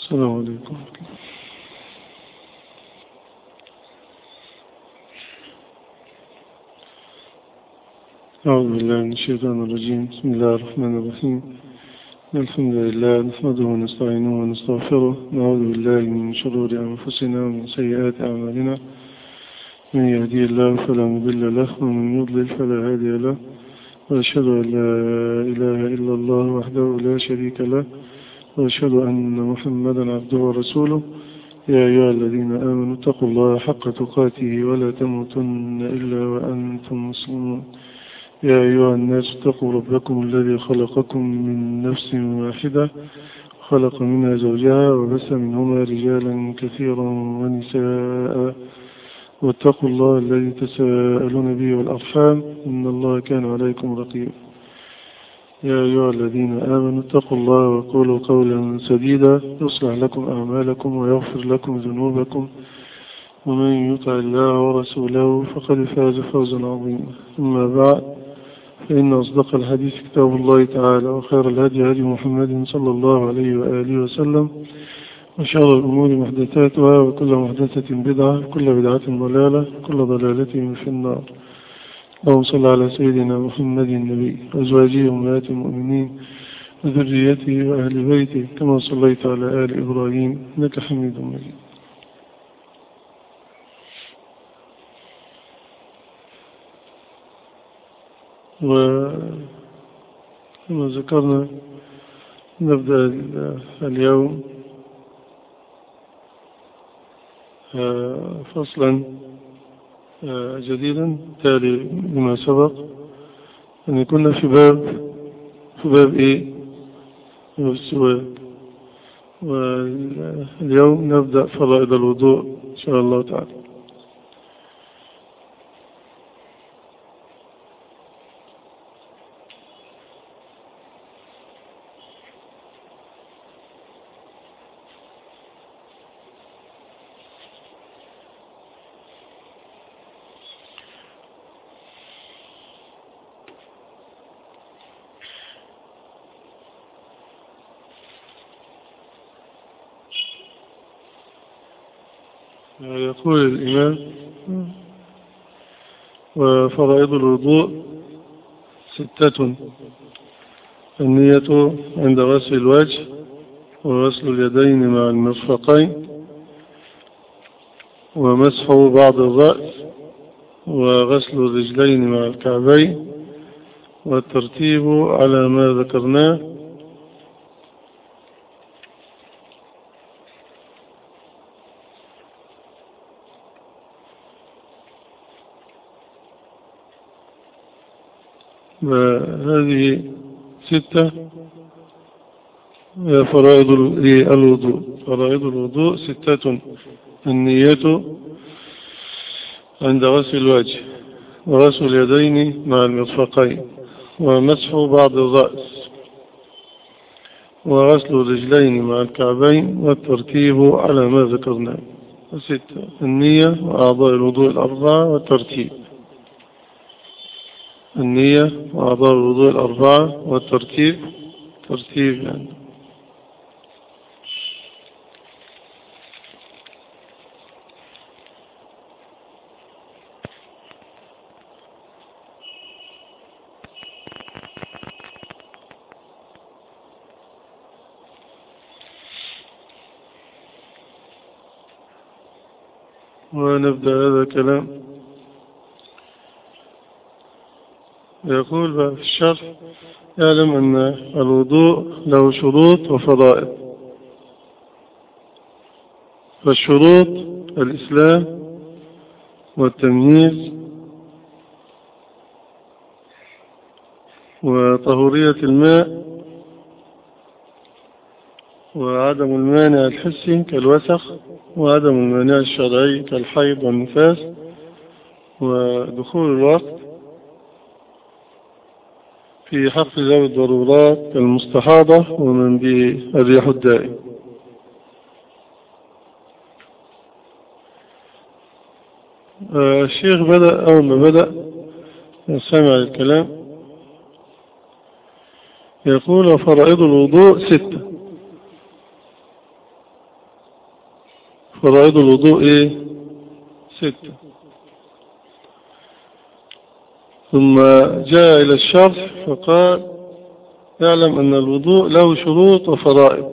السلام عليكم أعوذ بالله من الشيطان الرجيم بسم الله الرحمن الرحيم الحمد لله نحمده ونستعينه ونستغفره نعوذ بالله من شرور أنفسنا ومن سيئات أعمالنا من يهدي الله فلا مضل له ومن يضلل فلا هادي له وأشهد أن لا إله إلا الله وحده لا شريك له وأشهد أن محمدا عبده ورسوله يا أيها الذين آمنوا اتقوا الله حق تقاته ولا تموتن إلا وأنتم مسلمون يا أيها الناس اتقوا ربكم الذي خلقكم من نفس واحدة خلق منها زوجها وبث منهما رجالا كثيرا ونساء واتقوا الله الذي تساءلون به والأرحام إن الله كان عليكم رقيبا يا أيها الذين آمنوا اتقوا الله وقولوا قولا سديدا يصلح لكم أعمالكم ويغفر لكم ذنوبكم ومن يطع الله ورسوله فقد فاز فوزا عظيما أما بعد فإن أصدق الحديث كتاب الله تعالى وخير الهدي هدي محمد صلى الله عليه وآله وسلم وشر الأمور محدثاتها وكل محدثة بدعة وكل بدعة ضلالة وكل ضلالة في النار اللهم صل على سيدنا محمد النبي وأزواجه أمهات المؤمنين وذريته وأهل بيته كما صليت على آل إبراهيم إنك حميد مجيد وكما ذكرنا نبدأ اليوم فصلا جديدا تالي بما سبق أن كنا في باب في باب إيه باب السواك واليوم نبدأ فرائض الوضوء إن شاء الله تعالى يقول الإمام وفرائض الوضوء ستة النية عند غسل الوجه وغسل اليدين مع المرفقين ومسح بعض الرأس وغسل الرجلين مع الكعبين والترتيب على ما ذكرناه هذه ستة فرائض الوضوء فرائض الوضوء ستة النية عند غسل الوجه وغسل اليدين مع المرفقين ومسح بعض الرأس وغسل الرجلين مع الكعبين والترتيب على ما ذكرناه ستة النية وأعضاء الوضوء الأربعة والترتيب النية وأعضاء الوضوء الأربعة والترتيب ترتيب يعني ونبدأ هذا الكلام يقول بقى في الشرح يعلم أن الوضوء له شروط وفضائل فالشروط الإسلام والتمييز وطهورية الماء وعدم المانع الحسي كالوسخ وعدم المانع الشرعي كالحيض والنفاس ودخول الوقت في حق ذوي الضرورات كالمستحاضة ومن به الريح الدائم الشيخ بدأ أول ما بدأ سمع الكلام يقول فرائض الوضوء ستة فرائض الوضوء ايه ستة ثم جاء إلى الشرح فقال يعلم أن الوضوء له شروط وفرائض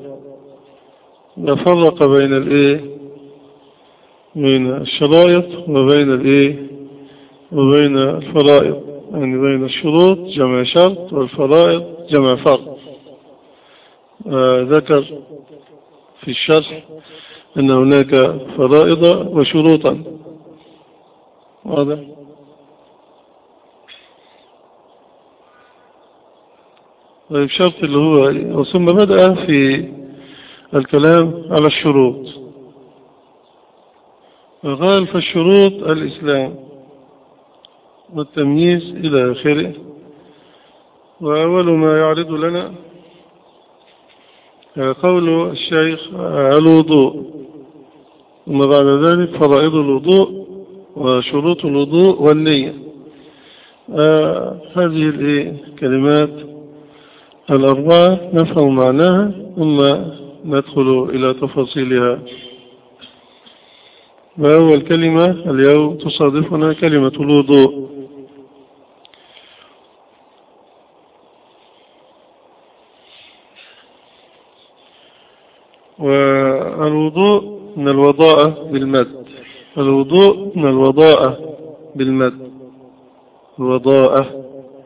يفرق بين الايه بين الشرائط وبين الايه وبين الفرائض يعني بين الشروط جمع شرط والفرائض جمع فرض آه ذكر في الشرح أن هناك فرائض وشروطا واضح طيب شرط اللي هو ثم بدأ في الكلام على الشروط فقال فالشروط الإسلام والتمييز إلى آخره وأول ما يعرض لنا قول الشيخ الوضوء ثم بعد ذلك فرائض الوضوء وشروط الوضوء والنية آه هذه الكلمات الأربعة نفهم معناها ثم ندخل إلى تفاصيلها وأول كلمة اليوم تصادفنا كلمة الوضوء والوضوء من الوضاءة بالمد الوضوء من الوضاءة بالمد الوضاءة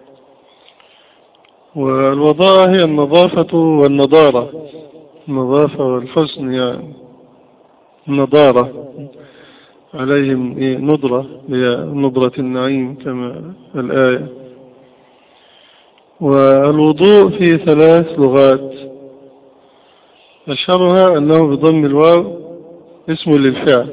والوضاءة هي النظافة والنضارة النظافة والحسن يعني النضارة عليهم إيه نضرة هي نضرة النعيم كما الآية والوضوء في ثلاث لغات أشهرها أنه بضم الواو اسم للفعل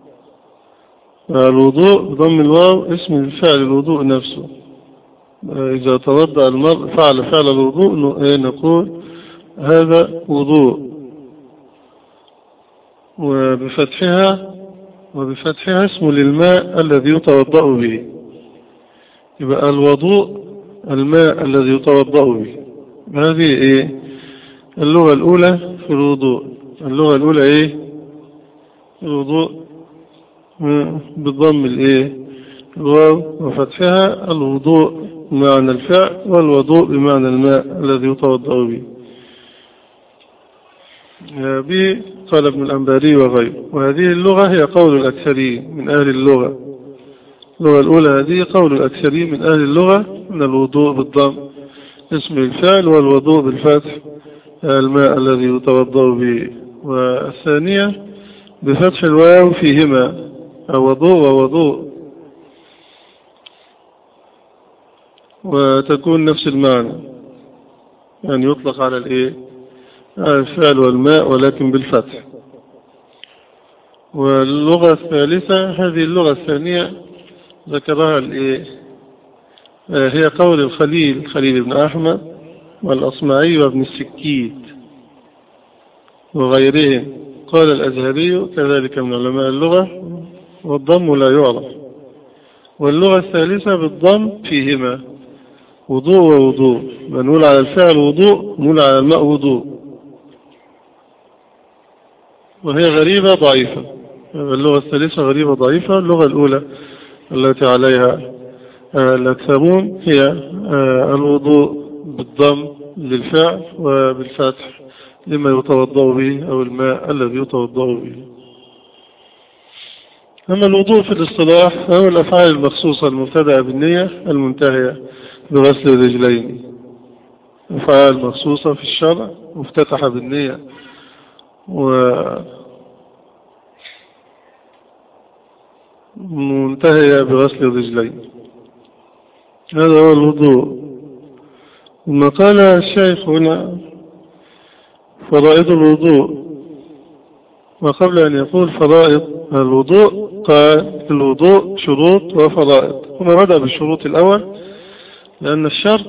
الوضوء بضم الواو اسم للفعل الوضوء نفسه إذا توضأ المرء فعل فعل الوضوء نقول هذا وضوء وبفتحها وبفتحها اسم للماء الذي يتوضأ به يبقى الوضوء الماء الذي يتوضأ به هذه ايه اللغة الاولى في الوضوء اللغة الاولى ايه الوضوء بالضم الايه الواو وفتحها الوضوء بمعنى الفعل والوضوء بمعنى الماء الذي يتوضأ به به قال ابن الأنباري وغيره وهذه اللغة هي قول الأكثرين من أهل اللغة اللغة الأولى هذه قول الأكثرين من أهل اللغة من الوضوء بالضم اسم الفعل والوضوء بالفتح الماء الذي يتوضأ به والثانية بفتح الواو فيهما وضوء ووضوء وتكون نفس المعنى يعني يطلق على الايه الفعل والماء ولكن بالفتح واللغة الثالثة هذه اللغة الثانية ذكرها الايه هي قول الخليل خليل بن أحمد والأصمعي وابن السكيت وغيرهم قال الأزهري كذلك من علماء اللغة والضم لا يعرف واللغة الثالثة بالضم فيهما وضوء ووضوء نقول على الفعل وضوء نقول على الماء وضوء وهي غريبة ضعيفة اللغة الثالثة غريبة ضعيفة اللغة الأولى التي عليها الأكثرون هي الوضوء بالضم للفعل وبالفتح لما يتوضأ به أو الماء الذي يتوضأ به أما الوضوء في الاصطلاح فهو الأفعال المخصوصة المبتدأة بالنية المنتهية بغسل الرجلين أفعال مخصوصة في الشرع مفتتحة بالنية و منتهية بغسل الرجلين هذا هو الوضوء ثم قال الشيخ هنا فرائض الوضوء وقبل أن يقول فرائض الوضوء قال الوضوء شروط وفرائض هنا بدأ بالشروط الأول لأن الشرط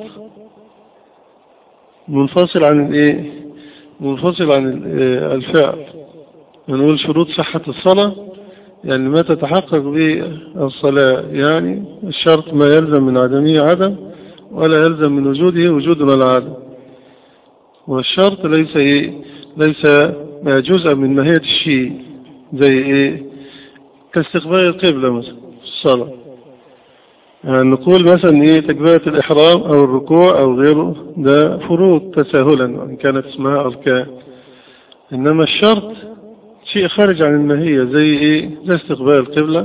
منفصل عن الايه منفصل عن الفعل نقول شروط صحة الصلاة يعني ما تتحقق به الصلاة يعني الشرط ما يلزم من عدمه عدم ولا يلزم من وجوده وجود ولا عدم والشرط ليس إيه ليس جزءا من ماهية الشيء زي ايه كاستقبال القبلة مثلا في الصلاة يعني نقول مثلا ايه تكبيرة الإحرام أو الركوع أو غيره ده فروض تساهلا وإن كانت اسمها أركان إنما الشرط شيء خارج عن الماهية زي ايه زي استقبال القبلة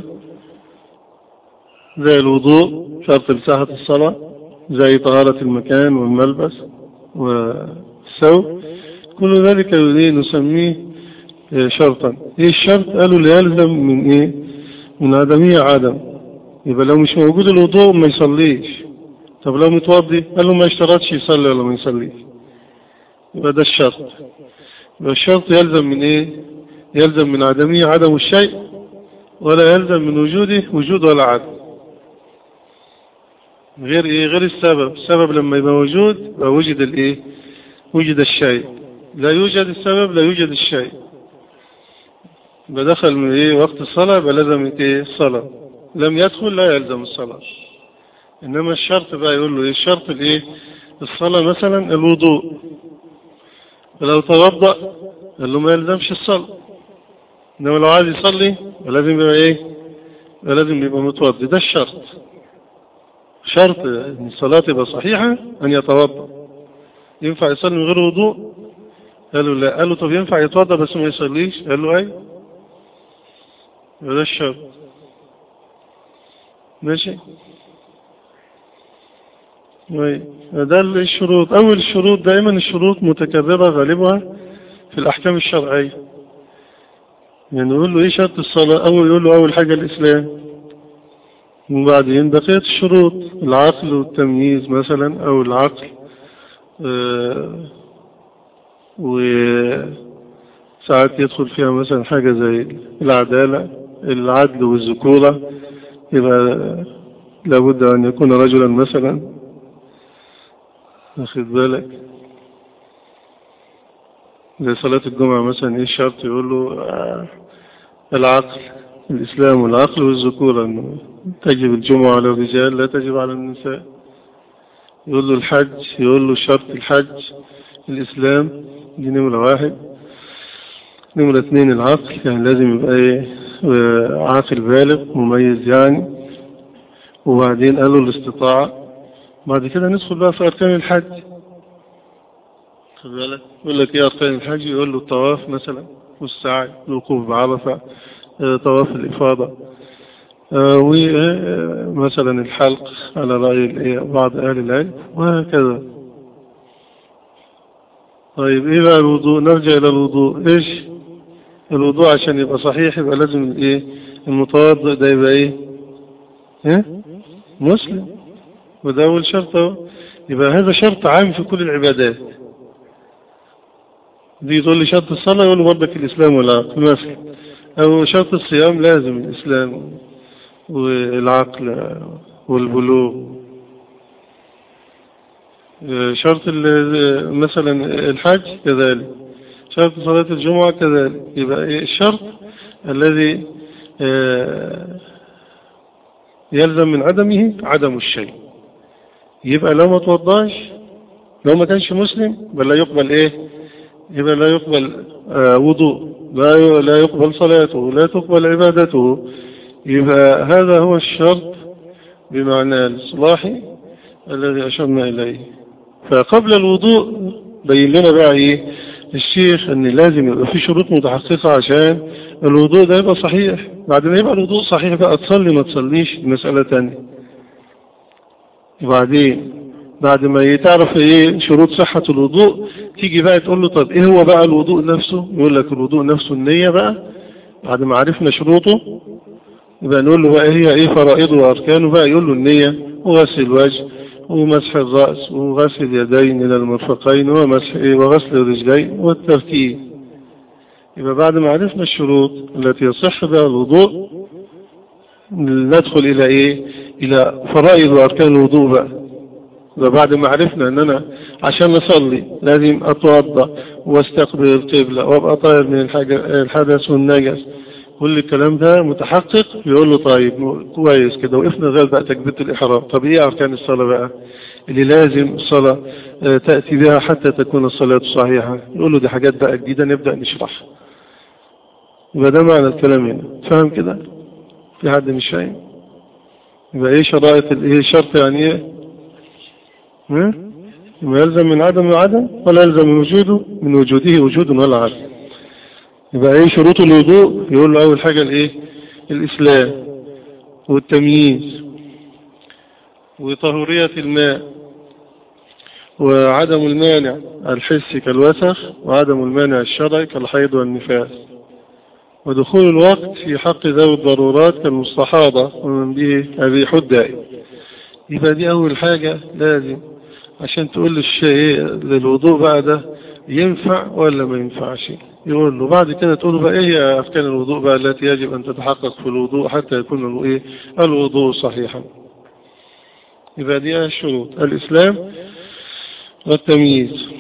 زي الوضوء شرط مساحة الصلاة زي طهارة المكان والملبس والثوب كل ذلك نسميه شرطا ايه الشرط قالوا اللي يلزم من ايه من عدمية عدم يبقى لو مش موجود الوضوء ما يصليش طب لو متوضي قال له ما اشترطش يصلي ولا ما يصليش يبقى ده الشرط يبقى الشرط يلزم من ايه يلزم من عدمية عدم الشيء ولا يلزم من وجوده وجود ولا عدم غير ايه غير السبب السبب لما يبقى موجود يبقى وجد الايه وجد الشيء لا يوجد السبب لا يوجد الشيء بدخل من ايه وقت الصلاة يبقى لازم ايه الصلاة لم يدخل لا يلزم الصلاة انما الشرط بقى يقول له ايه الشرط الايه الصلاة مثلا الوضوء فلو توضأ قال له ما يلزمش الصلاة انما لو عايز يصلي لازم يبقى ايه لازم يبقى متوضي ده الشرط شرط ان الصلاة تبقى صحيحة ان يتوضأ ينفع يصلي من غير وضوء قالوا لا قالوا طب ينفع يتوضأ بس ما يصليش قال له اي ده الشرط ماشي ده الشروط اول الشروط دائما الشروط متكررة غالبها في الاحكام الشرعية يعني يقول له ايه شرط الصلاة اول يقول له اول حاجة الاسلام وبعدين بقية الشروط العقل والتمييز مثلا او العقل آه وساعات يدخل فيها مثلا حاجة زي العدالة العدل والذكورة يبقى لابد أن يكون رجلا مثلا أخذ بالك زي صلاة الجمعة مثلا إيه الشرط يقول له آه العقل الإسلام والعقل والذكورة أنه تجب الجمعة على الرجال لا تجب على النساء يقول له الحج يقول له شرط الحج الإسلام دي نمرة واحد نمرة اثنين العقل يعني لازم يبقى ايه عاقل بالغ مميز يعني وبعدين قالوا الاستطاعة بعد كده ندخل بقى في أركان الحج خد بالك يقول لك ايه أركان الحج يقول له الطواف مثلا والسعي الوقوف بعرفة طواف الإفاضة ومثلا الحلق على رأي بعض أهل العلم وهكذا طيب ايه بقى الوضوء نرجع الى الوضوء ايش الوضوء عشان يبقى صحيح يبقى لازم ايه المتوضئ ده يبقى ايه ايه مسلم وده اول شرط يبقى هذا شرط عام في كل العبادات دي تقول لي شرط الصلاة يقول برضك الإسلام والعقل مثلا أو شرط الصيام لازم الإسلام والعقل والبلوغ شرط مثلا الحج كذلك شرط صلاة الجمعة كذلك يبقى الشرط الذي يلزم من عدمه عدم الشيء يبقى لو ما توضاش لو ما كانش مسلم بل لا يقبل ايه يبقى لا يقبل وضوء لا لا يقبل صلاته لا تقبل عبادته يبقى هذا هو الشرط بمعنى الصلاحي الذي أشرنا إليه فقبل الوضوء بين لنا بقى ايه الشيخ ان لازم يبقى في شروط متحققة عشان الوضوء ده يبقى صحيح بعد ما يبقى الوضوء صحيح بقى تصلي ما تصليش مسألة تانية وبعدين بعد ما تعرف ايه شروط صحة الوضوء تيجي بقى تقول له طب ايه هو بقى الوضوء نفسه يقول لك الوضوء نفسه النية بقى بعد ما عرفنا شروطه يبقى نقول له بقى هي ايه فرائضه واركانه بقى يقول له النية وغسل الوجه ومسح الرأس وغسل اليدين إلى المرفقين ومسح وغسل الرجلين والترتيب يبقى بعد ما عرفنا الشروط التي يصح بها الوضوء ندخل إلى إيه إلى فرائض وأركان الوضوء بقى وبعد ما عرفنا أن أنا عشان نصلي لازم أتوضأ واستقبل القبلة وأبقى طاهر من الحدث والنجس كل الكلام ده متحقق يقول له طيب كويس كده وقفنا غير بقى تكبيرة الإحرام طب إيه أركان الصلاة بقى اللي لازم الصلاة تأتي بها حتى تكون الصلاة صحيحة يقول له دي حاجات بقى جديدة نبدأ نشرحها يبقى ده معنى الكلام هنا فاهم كده في حد مش فاهم يبقى ايه شرائط الايه شرط يعني ايه ها؟ ما يلزم من عدم وعدم ولا يلزم من وجوده من وجوده وجود ولا عدم يبقى ايه شروط الوضوء يقول له اول حاجة الايه الاسلام والتمييز وطهورية الماء وعدم المانع الحسي كالوسخ وعدم المانع الشرعي كالحيض والنفاس ودخول الوقت في حق ذوي الضرورات كالمستحاضة ومن به أبيح الدائم يبقى دي أول حاجة لازم عشان تقول للشيء للوضوء بعد ينفع ولا ما ينفعش يقول له بعد كده تقول له بقى ايه هي اركان الوضوء بقى التي يجب ان تتحقق في الوضوء حتى يكون ايه الوضوء صحيحا يبقى دي الشروط الاسلام والتمييز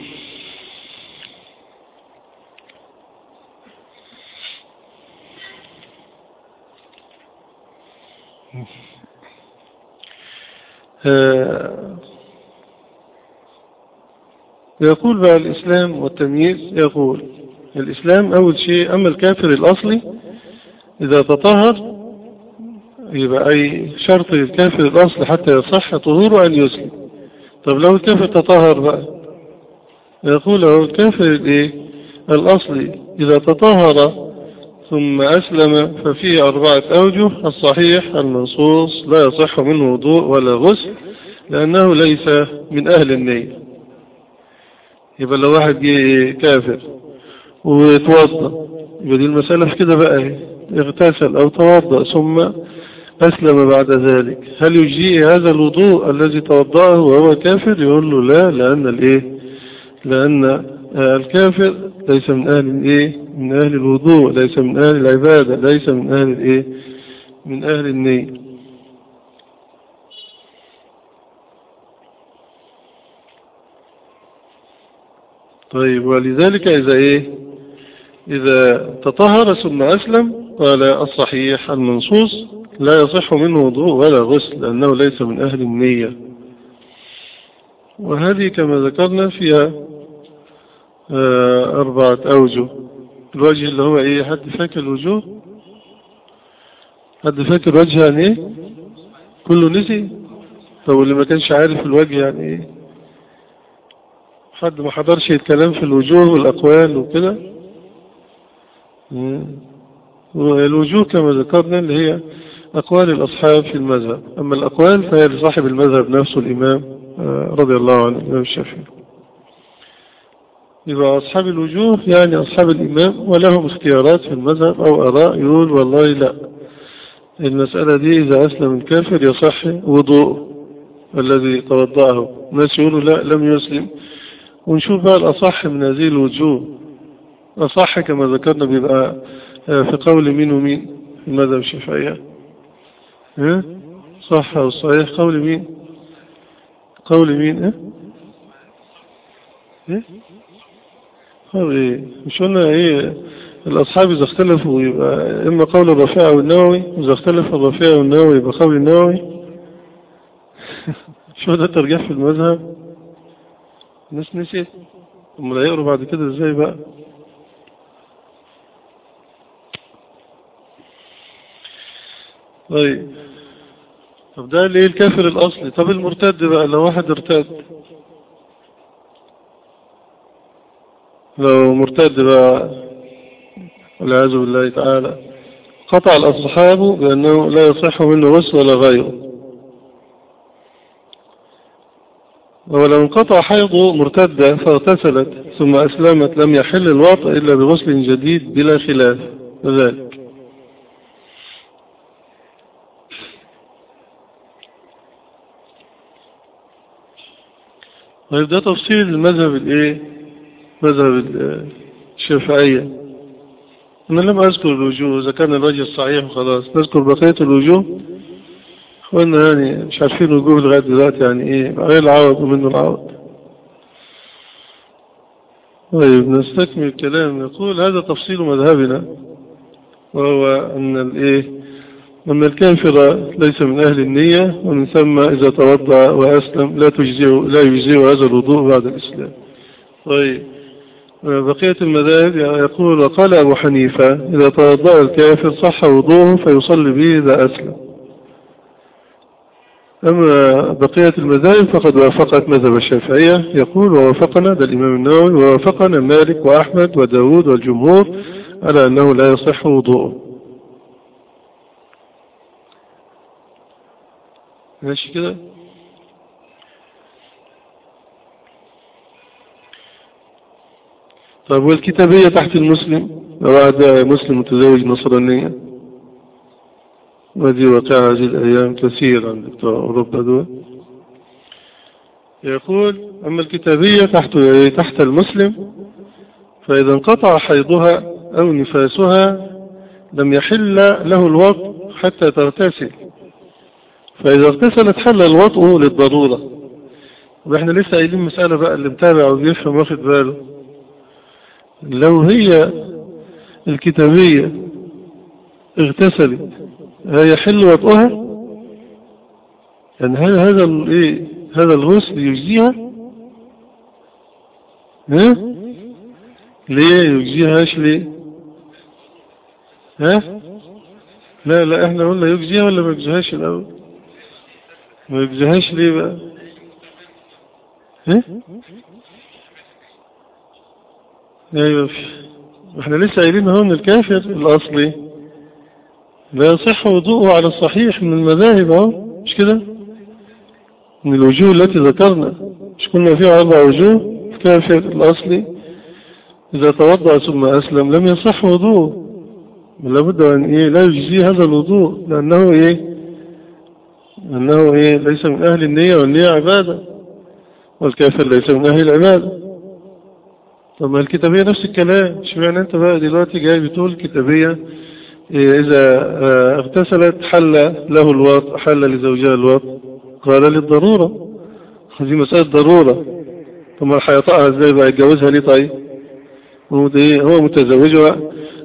يقول بقى الإسلام والتمييز يقول الإسلام أول شيء أما الكافر الأصلي إذا تطهر يبقى أي شرط للكافر الأصلي حتى يصح طهوره أن يسلم طب لو الكافر تطهر بقى يقول له الكافر الإيه الأصلي إذا تطهر ثم أسلم ففيه أربعة أوجه الصحيح المنصوص لا يصح منه وضوء ولا غسل لأنه ليس من أهل النية يبقى لو واحد جه كافر وتوضى يبقى دي المسألة في كده بقى اغتسل أو توضأ ثم أسلم بعد ذلك هل يجزيه هذا الوضوء الذي توضأه وهو كافر يقول له لا لأن الإيه لأن الكافر ليس من أهل الإيه من أهل الوضوء ليس من أهل العبادة ليس من أهل الإيه من أهل النية طيب ولذلك إذا إيه إذا تطهر ثم أسلم قال الصحيح المنصوص لا يصح منه وضوء ولا غسل لأنه ليس من أهل النية وهذه كما ذكرنا فيها أربعة أوجه الوجه اللي هو إيه حد فاكر الوجوه حد فاكر وجه يعني إيه كله نسي طب اللي ما كانش عارف الوجه يعني إيه حد ما حضرش الكلام في الوجوه والأقوال وكده الوجوه كما ذكرنا اللي هي أقوال الأصحاب في المذهب أما الأقوال فهي لصاحب المذهب نفسه الإمام رضي الله عنه الإمام الشافعي يبقى أصحاب الوجوه يعني أصحاب الإمام ولهم اختيارات في المذهب أو أراء يقول والله لا المسألة دي إذا أسلم الكافر يصح وضوء الذي توضعه الناس يقولوا لا لم يسلم ونشوف بقى الأصح من هذه الوجوه أصح كما ذكرنا بيبقى في قول مين ومين في المذهب الشافعية ها صح والصحيح قول مين قول مين ها ايه قول ايه مش قلنا ايه الأصحاب إذا اختلفوا يبقى إما قول الرفيع أو النووي إذا اختلف الرفيع والنووي يبقى قول النووي شو ده ترجيح في المذهب الناس نسيت هم لا يقروا بعد كده ازاي بقى طيب طب ده اللي الكافر الأصلي طب المرتد بقى لو واحد ارتد لو مرتد بقى والعياذ بالله تعالى قطع الأصحاب بأنه لا يصح منه غسل ولا غيره ولو انقطع حيضه مرتدة فاغتسلت ثم أسلمت لم يحل الوطء إلا بغسل جديد بلا خلاف ذلك طيب ده تفصيل المذهب الايه مذهب الشافعية انا لم اذكر الوجوه اذا كان الوجه الصحيح وخلاص نذكر بقية الوجوه اخوانا يعني مش عارفين الوجوه لغاية دلوقتي يعني ايه غير العوض ومنه العوض طيب نستكمل الكلام يقول هذا تفصيل مذهبنا وهو ان الايه أن الكافر ليس من أهل النية ومن ثم إذا توضع وأسلم لا تجزئ لا يجزئ هذا الوضوء بعد الإسلام طيب بقية المذاهب يقول وقال أبو حنيفة إذا توضأ الكافر صح وضوءه فيصلي به إذا أسلم أما بقية المذاهب فقد وافقت مذهب الشافعية يقول ووافقنا ده الإمام النووي ووافقنا مالك وأحمد وداود والجمهور على أنه لا يصح وضوءه ماشي كده طيب والكتابية تحت المسلم أراد مسلم متزوج نصرانية وهذه واقعة هذه الأيام كثير عند بتوع أوروبا دول يقول أما الكتابية تحت تحت المسلم فإذا انقطع حيضها أو نفاسها لم يحل له الوضع حتى تغتسل فإذا اغتسلت حل الوضع للضرورة واحنا لسه قايلين مسألة بقى اللي متابع وبيفهم واخد باله لو هي الكتابية اغتسلت يحل وطئها يعني هل هذا الايه هذا الغسل يجزيها ها ليه يجزيهاش ليه ها لا لا احنا قلنا يجزيها ولا ما يجزيهاش الاول ما يجزيهاش ليه بقى ها ايوه احنا لسه قايلين اهو ان الكافر الاصلي لا يصح وضوءه على الصحيح من المذاهب اهو مش كده من الوجوه التي ذكرنا مش كنا فيها اربع وجوه الكافر الاصلي اذا توضأ ثم اسلم لم يصح وضوءه لابد ان ايه لا يجزي هذا الوضوء لانه ايه انه ايه ليس من اهل النية والنية عبادة والكافر ليس من اهل العبادة طب ما الكتابية نفس الكلام اشمعنى انت بقى دلوقتي جاي بتقول الكتابية إيه اذا اغتسلت حل له الوط حل لزوجها الوط قال للضرورة هذه مسألة ضرورة طب ما هيطأها ازاي بقى يتجوزها ليه طيب هو متزوجها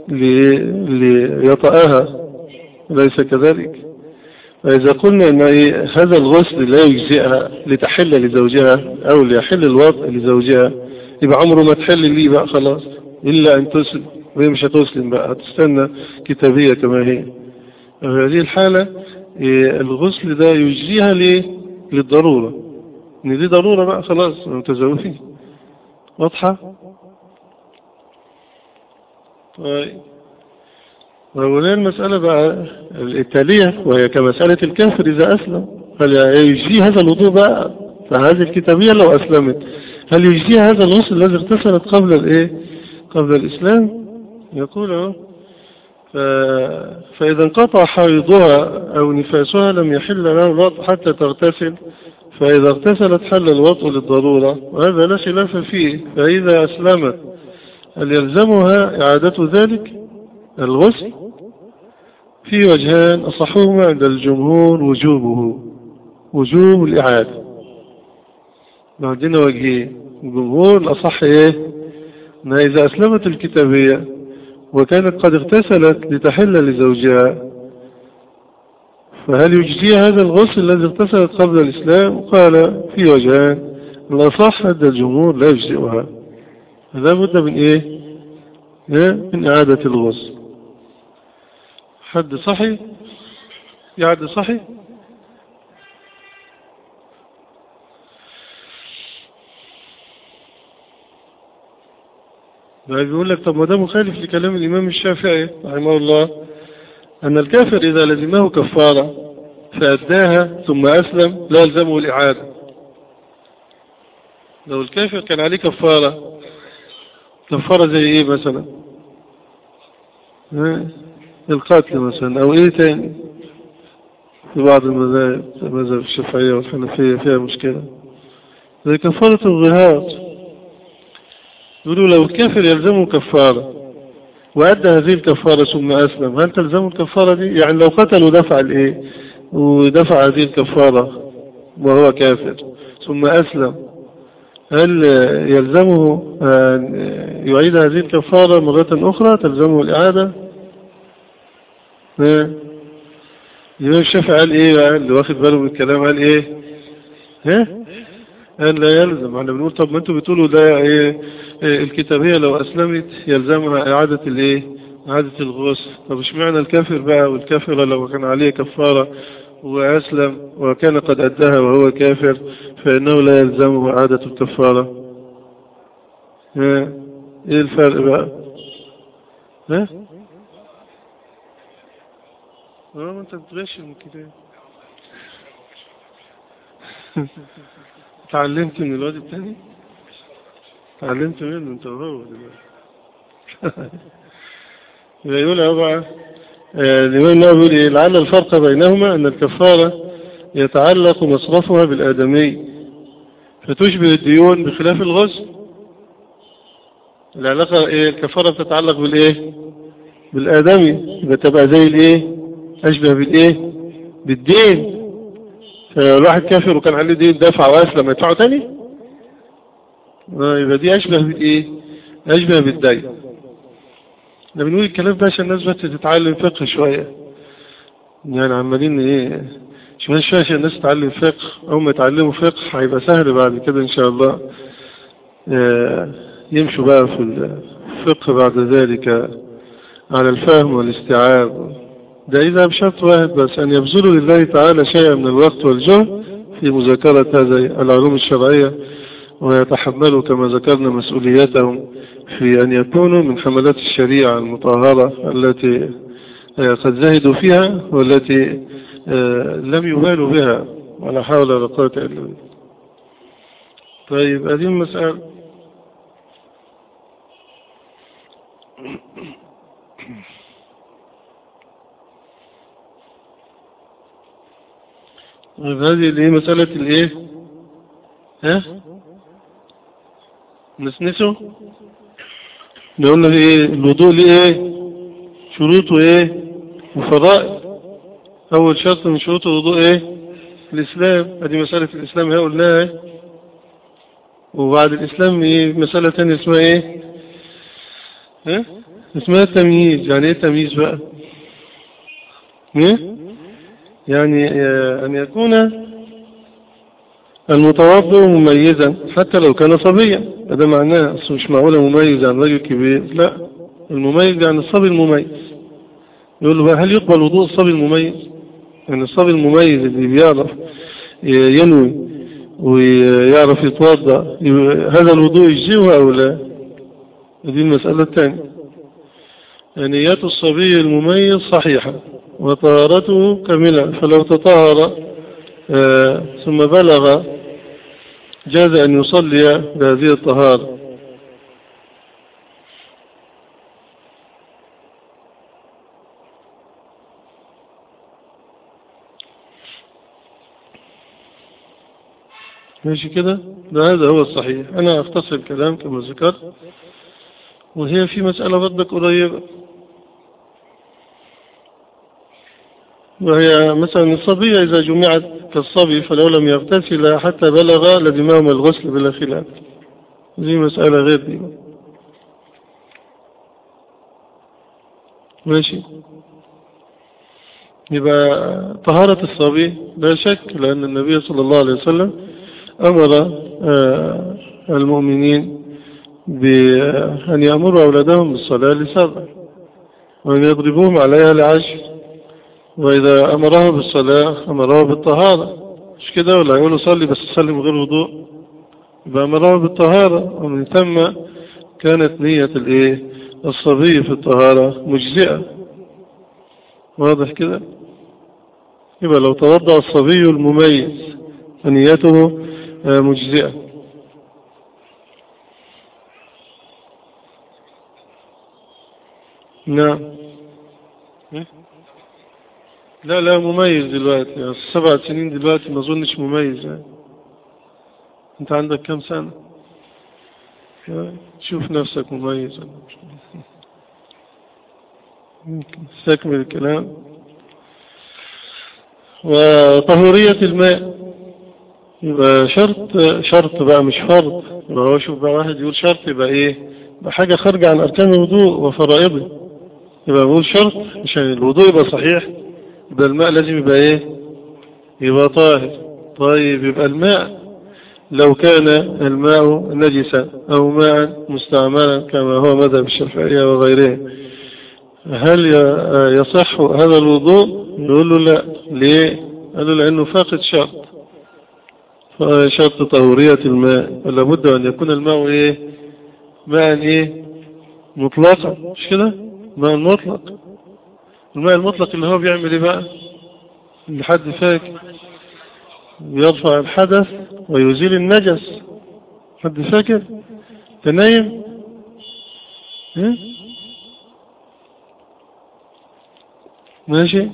ليطأها ليس كذلك فإذا قلنا أن هذا الغسل لا يجزئها لتحل لزوجها أو ليحل الوطء لزوجها يبقى عمره ما تحل لي بقى خلاص إلا أن تسلم وهي مش هتسلم بقى هتستنى كتابية كما هي في هذه الحالة الغسل ده يجزيها ليه للضرورة ان دي ضرورة بقى خلاص متزوجين واضحة طيب وهنا المسألة بقى التالية وهي كمسألة الكافر إذا أسلم هل يجزي هذا الوضوء بقى فهذه الكتابية لو أسلمت هل يجزي هذا الغسل الذي اغتسلت قبل الايه قبل الإسلام يقول اهو فإذا انقطع حيضها أو نفاسها لم يحل لها الوضع حتى تغتسل فإذا اغتسلت حل الوضع للضرورة وهذا لا خلاف فيه فإذا أسلمت هل يلزمها إعادة ذلك الغسل في وجهان أصحهما عند الجمهور وجوبه وجوب الإعادة عندنا وجهين الجمهور الأصح إيه أنها إذا أسلمت الكتابية وكانت قد اغتسلت لتحل لزوجها فهل يجزي هذا الغسل الذي اغتسلت قبل الإسلام قال في وجهان الأصح عند الجمهور لا يجزئها هذا بد من إيه من إعادة الغسل حد صحي يعد صحي بيقول لك طب ما ده مخالف لكلام الإمام الشافعي رحمه الله أن الكافر إذا لزمه كفارة فأداها ثم أسلم لا يلزمه الإعادة لو الكافر كان عليه كفارة كفارة زي إيه مثلا القتل مثلا أو إيه تاني في بعض المذاهب المذاهب الشافعية والحنفية فيها مشكلة زي كفارة الظهار يقولوا لو الكافر يلزمه كفارة وأدى هذه الكفارة ثم أسلم هل تلزمه الكفارة دي يعني لو قتل ودفع الإيه ودفع هذه الكفارة وهو كافر ثم أسلم هل يلزمه أن يعيد هذه الكفارة مرة أخرى تلزمه الإعادة الإمام الشافعي قال إيه بقى اللي واخد باله من الكلام قال إيه ها قال لا يلزم احنا بنقول طب ما انتوا بتقولوا ده ايه إيه الكتابية لو اسلمت يلزمها اعادة الايه اعادة الغسل طب اشمعنى الكافر بقى والكافرة لو كان عليه كفارة واسلم وكان قد ادها وهو كافر فانه لا يلزمه اعادة الكفارة ها ايه الفرق بقى ها اه ما انت بتغش من الكتاب اتعلمت من الواد التاني اتعلمت منه انت وهو دلوقتي يبقى يقول اهو بقى آه، الإمام النووي بيقول إيه لعل الفرق بينهما أن الكفارة يتعلق مصرفها بالآدمي فتشبه الديون بخلاف الغسل العلاقة إيه الكفارة بتتعلق بالإيه بالآدمي يبقى تبقى زي الإيه أشبه بالإيه بالدين فالواحد كافر وكان عليه دين دفع وأسلم يدفعه تاني آه، يبقى دي أشبه بالإيه أشبه بالدين احنا بنقول الكلام ده عشان الناس بس تتعلم فقه شوية يعني عمالين ايه شوية شوية عشان الناس تتعلم فقه أول ما يتعلموا فقه هيبقى سهل بعد كده إن شاء الله آه، يمشوا بقى في الفقه بعد ذلك على الفهم والاستيعاب ده إذا بشرط واحد بس أن يبذلوا لله تعالى شيئا من الوقت والجهد في مذاكرة هذه العلوم الشرعية ويتحملوا كما ذكرنا مسؤوليتهم في أن يكونوا من حملات الشريعة المطهرة التي آه، قد زهدوا فيها والتي آه، لم يبالوا بها ولا حول ولا قوة إلا بالله طيب هذه المسألة طيب هذه اللي هي مسألة الايه ها نسنسه قلنا ايه الوضوء ليه ايه شروطه ايه وفرائض اول شرط من شروط الوضوء ايه الاسلام هذه مسألة الاسلام هي قلناها ايه وبعد الاسلام ايه مسألة تانية اسمها ايه ها اسمها التمييز يعني ايه التمييز بقى ايه يعني آه، ان يكون المتوضئ مميزا حتى لو كان صبيا هذا معناه أصل مش معقولة مميز عن رجل كبير لا المميز يعني الصبي المميز يقول له بقى هل يقبل وضوء الصبي المميز يعني الصبي المميز اللي بيعرف ينوي ويعرف يتوضا هذا الوضوء يجزيه أو لا هذه المسألة الثانية نيات الصبي المميز صحيحة وطهارته كاملة فلو تطهر آه، ثم بلغ جاز أن يصلي بهذه الطهارة ماشي كده ده هذا هو الصحيح أنا أختصر الكلام كما ذكرت وهي في مسألة بدك قريبة وهي مثلا الصبية إذا جمعت كالصبي فلو لم يغتسل حتى بلغ لزمهم الغسل بلا خلاف دي مسألة غير دي ماشي يبقى طهارة الصبي لا شك لأن النبي صلى الله عليه وسلم أمر آه، المؤمنين بأن يأمروا أولادهم بالصلاة لسبع وأن يضربوهم عليها لعشر وإذا أمره بالصلاة أمره بالطهارة مش كده ولا يقول صلي بس صلي من غير وضوء يبقى أمره بالطهارة ومن ثم كانت نية الإيه الصبي في الطهارة مجزئة واضح كده يبقى لو توضأ الصبي المميز فنيته آه، مجزئة نعم لا لا مميز دلوقتي يعني سبع سنين دلوقتي ما اظنش مميز يعني انت عندك كم سنة شوف نفسك مميز استكمل الكلام وطهورية الماء يبقى شرط شرط بقى مش فرض يبقى هو شوف بقى واحد يقول شرط يبقى ايه يبقى حاجة خارجة عن أركان الوضوء وفرائضه يبقى بقول شرط عشان الوضوء يبقى صحيح يبقى الماء لازم يبقى ايه يبقى طاهر طيب يبقى الماء لو كان الماء نجسا أو ماء مستعملا كما هو مذهب الشافعية وغيره هل يصح هذا الوضوء يقول له لا ليه قال له لأنه فاقد شرط شرط طهورية الماء فلا بد أن يكون الماء إيه ماء إيه مطلقا مش كده ماء مطلق الماء المطلق اللي هو بيعمل إيه بقى لحد فاكر يرفع الحدث ويزيل النجس حد فاكر تنايم إيه؟ ماشي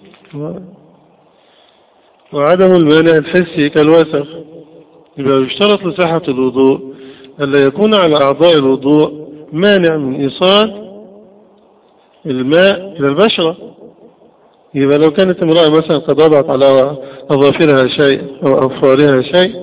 وعدم المانع الحسي كالوسخ يبقى يشترط لصحة الوضوء ألا يكون على أعضاء الوضوء مانع من إيصال الماء إلى البشرة يبقى لو كانت امرأة مثلا قد وضعت على أظافرها شيء أو أظفارها شيء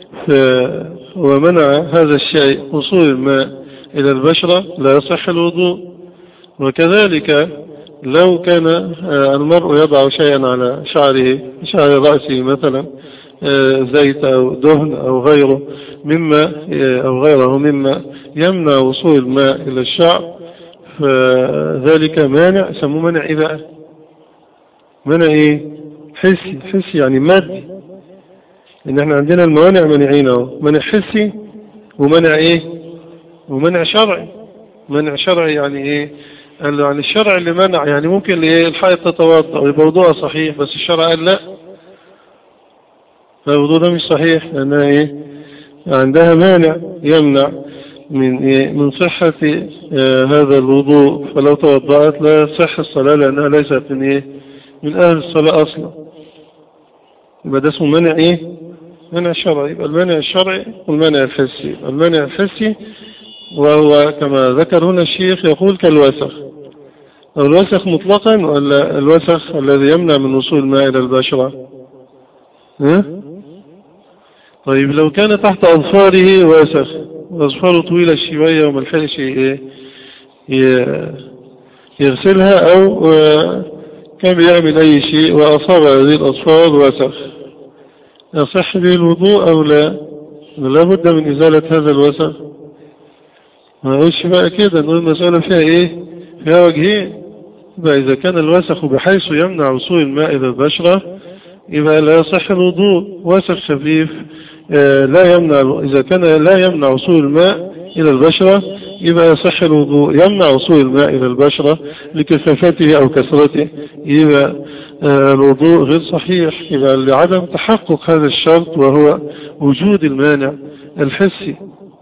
ومنع هذا الشيء وصول الماء إلى البشرة لا يصح الوضوء وكذلك لو كان المرء يضع شيئا على شعره شعر رأسه مثلا زيت أو دهن أو غيره مما أو غيره مما يمنع وصول الماء إلى الشعر فذلك مانع سموه منع إيه بقى منع إيه حسي حسي يعني مادي إن احنا عندنا الموانع منعين اهو منع حسي ومنع إيه ومنع شرعي منع شرعي يعني إيه قال له يعني الشرع اللي منع يعني ممكن الحائط تتوضا ويبقى وضوءها صحيح بس الشرع قال لا فالوضوء ده مش صحيح لأنها إيه عندها مانع يمنع من إيه من صحة آه هذا الوضوء فلو توضأت لا يصح الصلاة لأنها ليست من إيه من أهل الصلاة أصلا يبقى ده اسمه منع إيه منع شرعي يبقى المنع الشرعي والمنع الحسي المنع الحسي وهو كما ذكر هنا الشيخ يقول كالوسخ الوسخ مطلقا ولا الوسخ الذي يمنع من وصول الماء إلى البشرة ها؟ طيب لو كان تحت أظفاره وسخ أظفاره طويلة شوية وما لحقش إيه يغسلها أو كان بيعمل أي شيء وأصاب هذه الأظفار وسخ يصح به الوضوء أو لا لا بد من إزالة هذا الوسخ ما نقولش بقى كده نقول المسألة فيها إيه فيها وجهين يبقى إذا كان الوسخ بحيث يمنع وصول الماء إلى البشرة يبقى لا يصح الوضوء وسخ خفيف لا يمنع إذا كان لا يمنع وصول الماء إلى البشرة يبقى يصح الوضوء يمنع وصول الماء إلى البشرة لكثافته أو كثرته يبقى الوضوء غير صحيح يبقى لعدم تحقق هذا الشرط وهو وجود المانع الحسي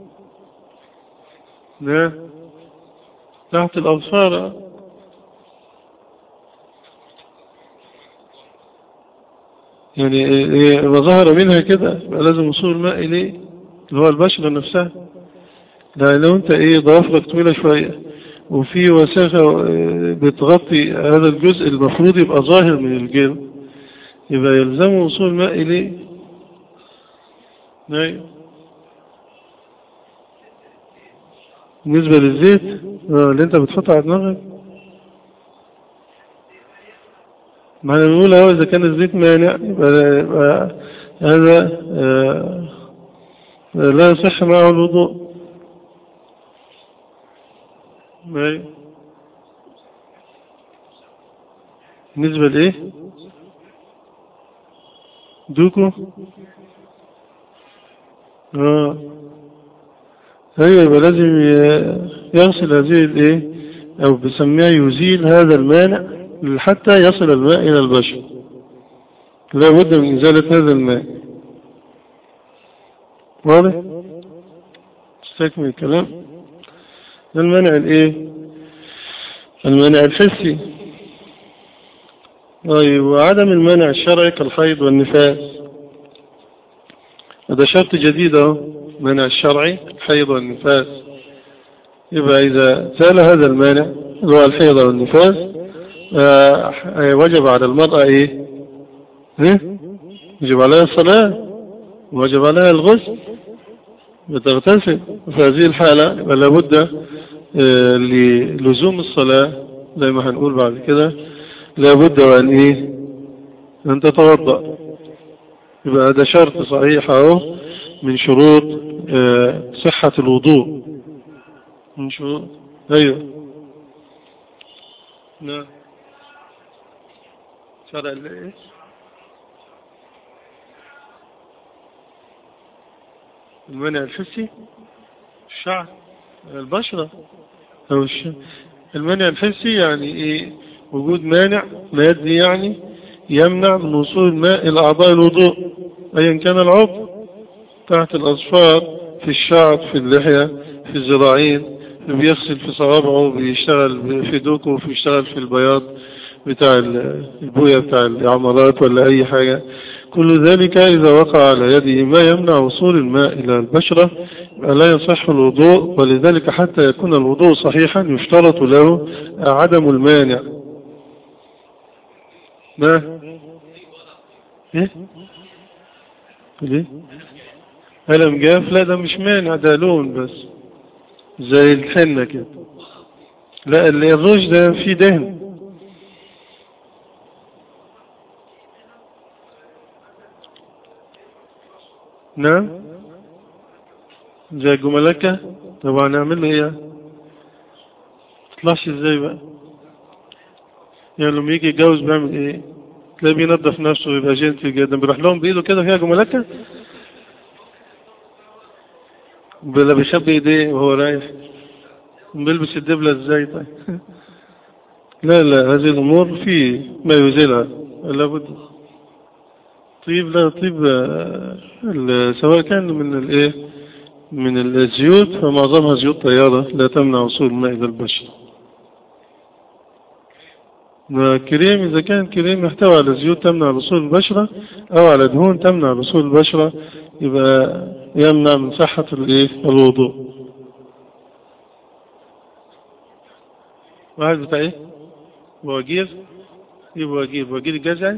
تحت الأظفار يعني ما ظهر منها كده لازم وصول الماء إليه اللي هو البشرة نفسها ده لو انت ايه ضوافرك طويلة شوية وفي وساخة بتغطي هذا الجزء المفروض يبقى ظاهر من الجلد يبقى يلزم وصول الماء إليه نعم بالنسبة للزيت اللي انت بتحطه على دماغك ما احنا بنقول اهو اذا كان الزيت مانع يبقى, يبقى هذا آه لا يصح معه الوضوء بالنسبة لايه دوكو اه ايوه يبقى لازم يغسل هذه الايه او بسميها يزيل هذا المانع حتى يصل الماء الى البشر لا بد من ازالة هذا الماء واضح استكمل الكلام المانع الايه المانع الحسي طيب وعدم المانع الشرعي كالحيض والنفاس هذا شرط جديد اهو المانع الشرعي الحيض والنفاس يبقى إذا زال هذا المانع اللي هو الحيض والنفاس آه وجب على المرأة إيه؟ إيه؟ وجب عليها الصلاة وجب عليها الغسل بتغتسل في هذه الحالة يبقى لابد آه للزوم الصلاة زي ما هنقول بعد كده لابد وأن إيه؟ أن تتوضأ يبقى هذا شرط صحيح أهو من شروط آه، صحة الوضوء من شروط ايوه نعم شرع ايه المنع الحسي الشعر البشرة أو الشعر المنع الحسي يعني إيه وجود مانع مادي يعني يمنع من وصول الماء إلى أعضاء الوضوء أيا كان العضو تحت الأصفار في الشعر في اللحية في الزراعين بيغسل في صوابعه بيشتغل في دوكه بيشتغل في البياض بتاع البوية بتاع العمارات ولا أي حاجة كل ذلك إذا وقع على يده ما يمنع وصول الماء إلى البشرة لا يصح الوضوء ولذلك حتى يكون الوضوء صحيحا يشترط له عدم المانع ما ايه ليه ألم جاف لا ده مش مانع ده لون بس زي الحنة كده لا الروج ده فيه دهن نعم زي جملكة طبعا نعمل له ايه تطلعش ازاي بقى يعني لما يجي يتجوز بيعمل ايه تلاقيه بينظف نفسه ويبقى جنتل جدا بيروح لهم بايده كده فيها جملكة بلا بيشب ايديه وهو رايح بيلبس الدبلة ازاي طيب لا لا هذه الامور في ما يزيلها لابد طيب لا طيب سواء كان من الايه من الزيوت فمعظمها زيوت طيارة لا تمنع وصول الماء إلى البشرة كريم إذا كان كريم يحتوي على زيوت تمنع وصول البشرة أو على دهون تمنع وصول البشرة يبقى يمنع من صحة الايه الوضوء واحد بتاع ايه بواجير ايه بواجير بواجير الجزعي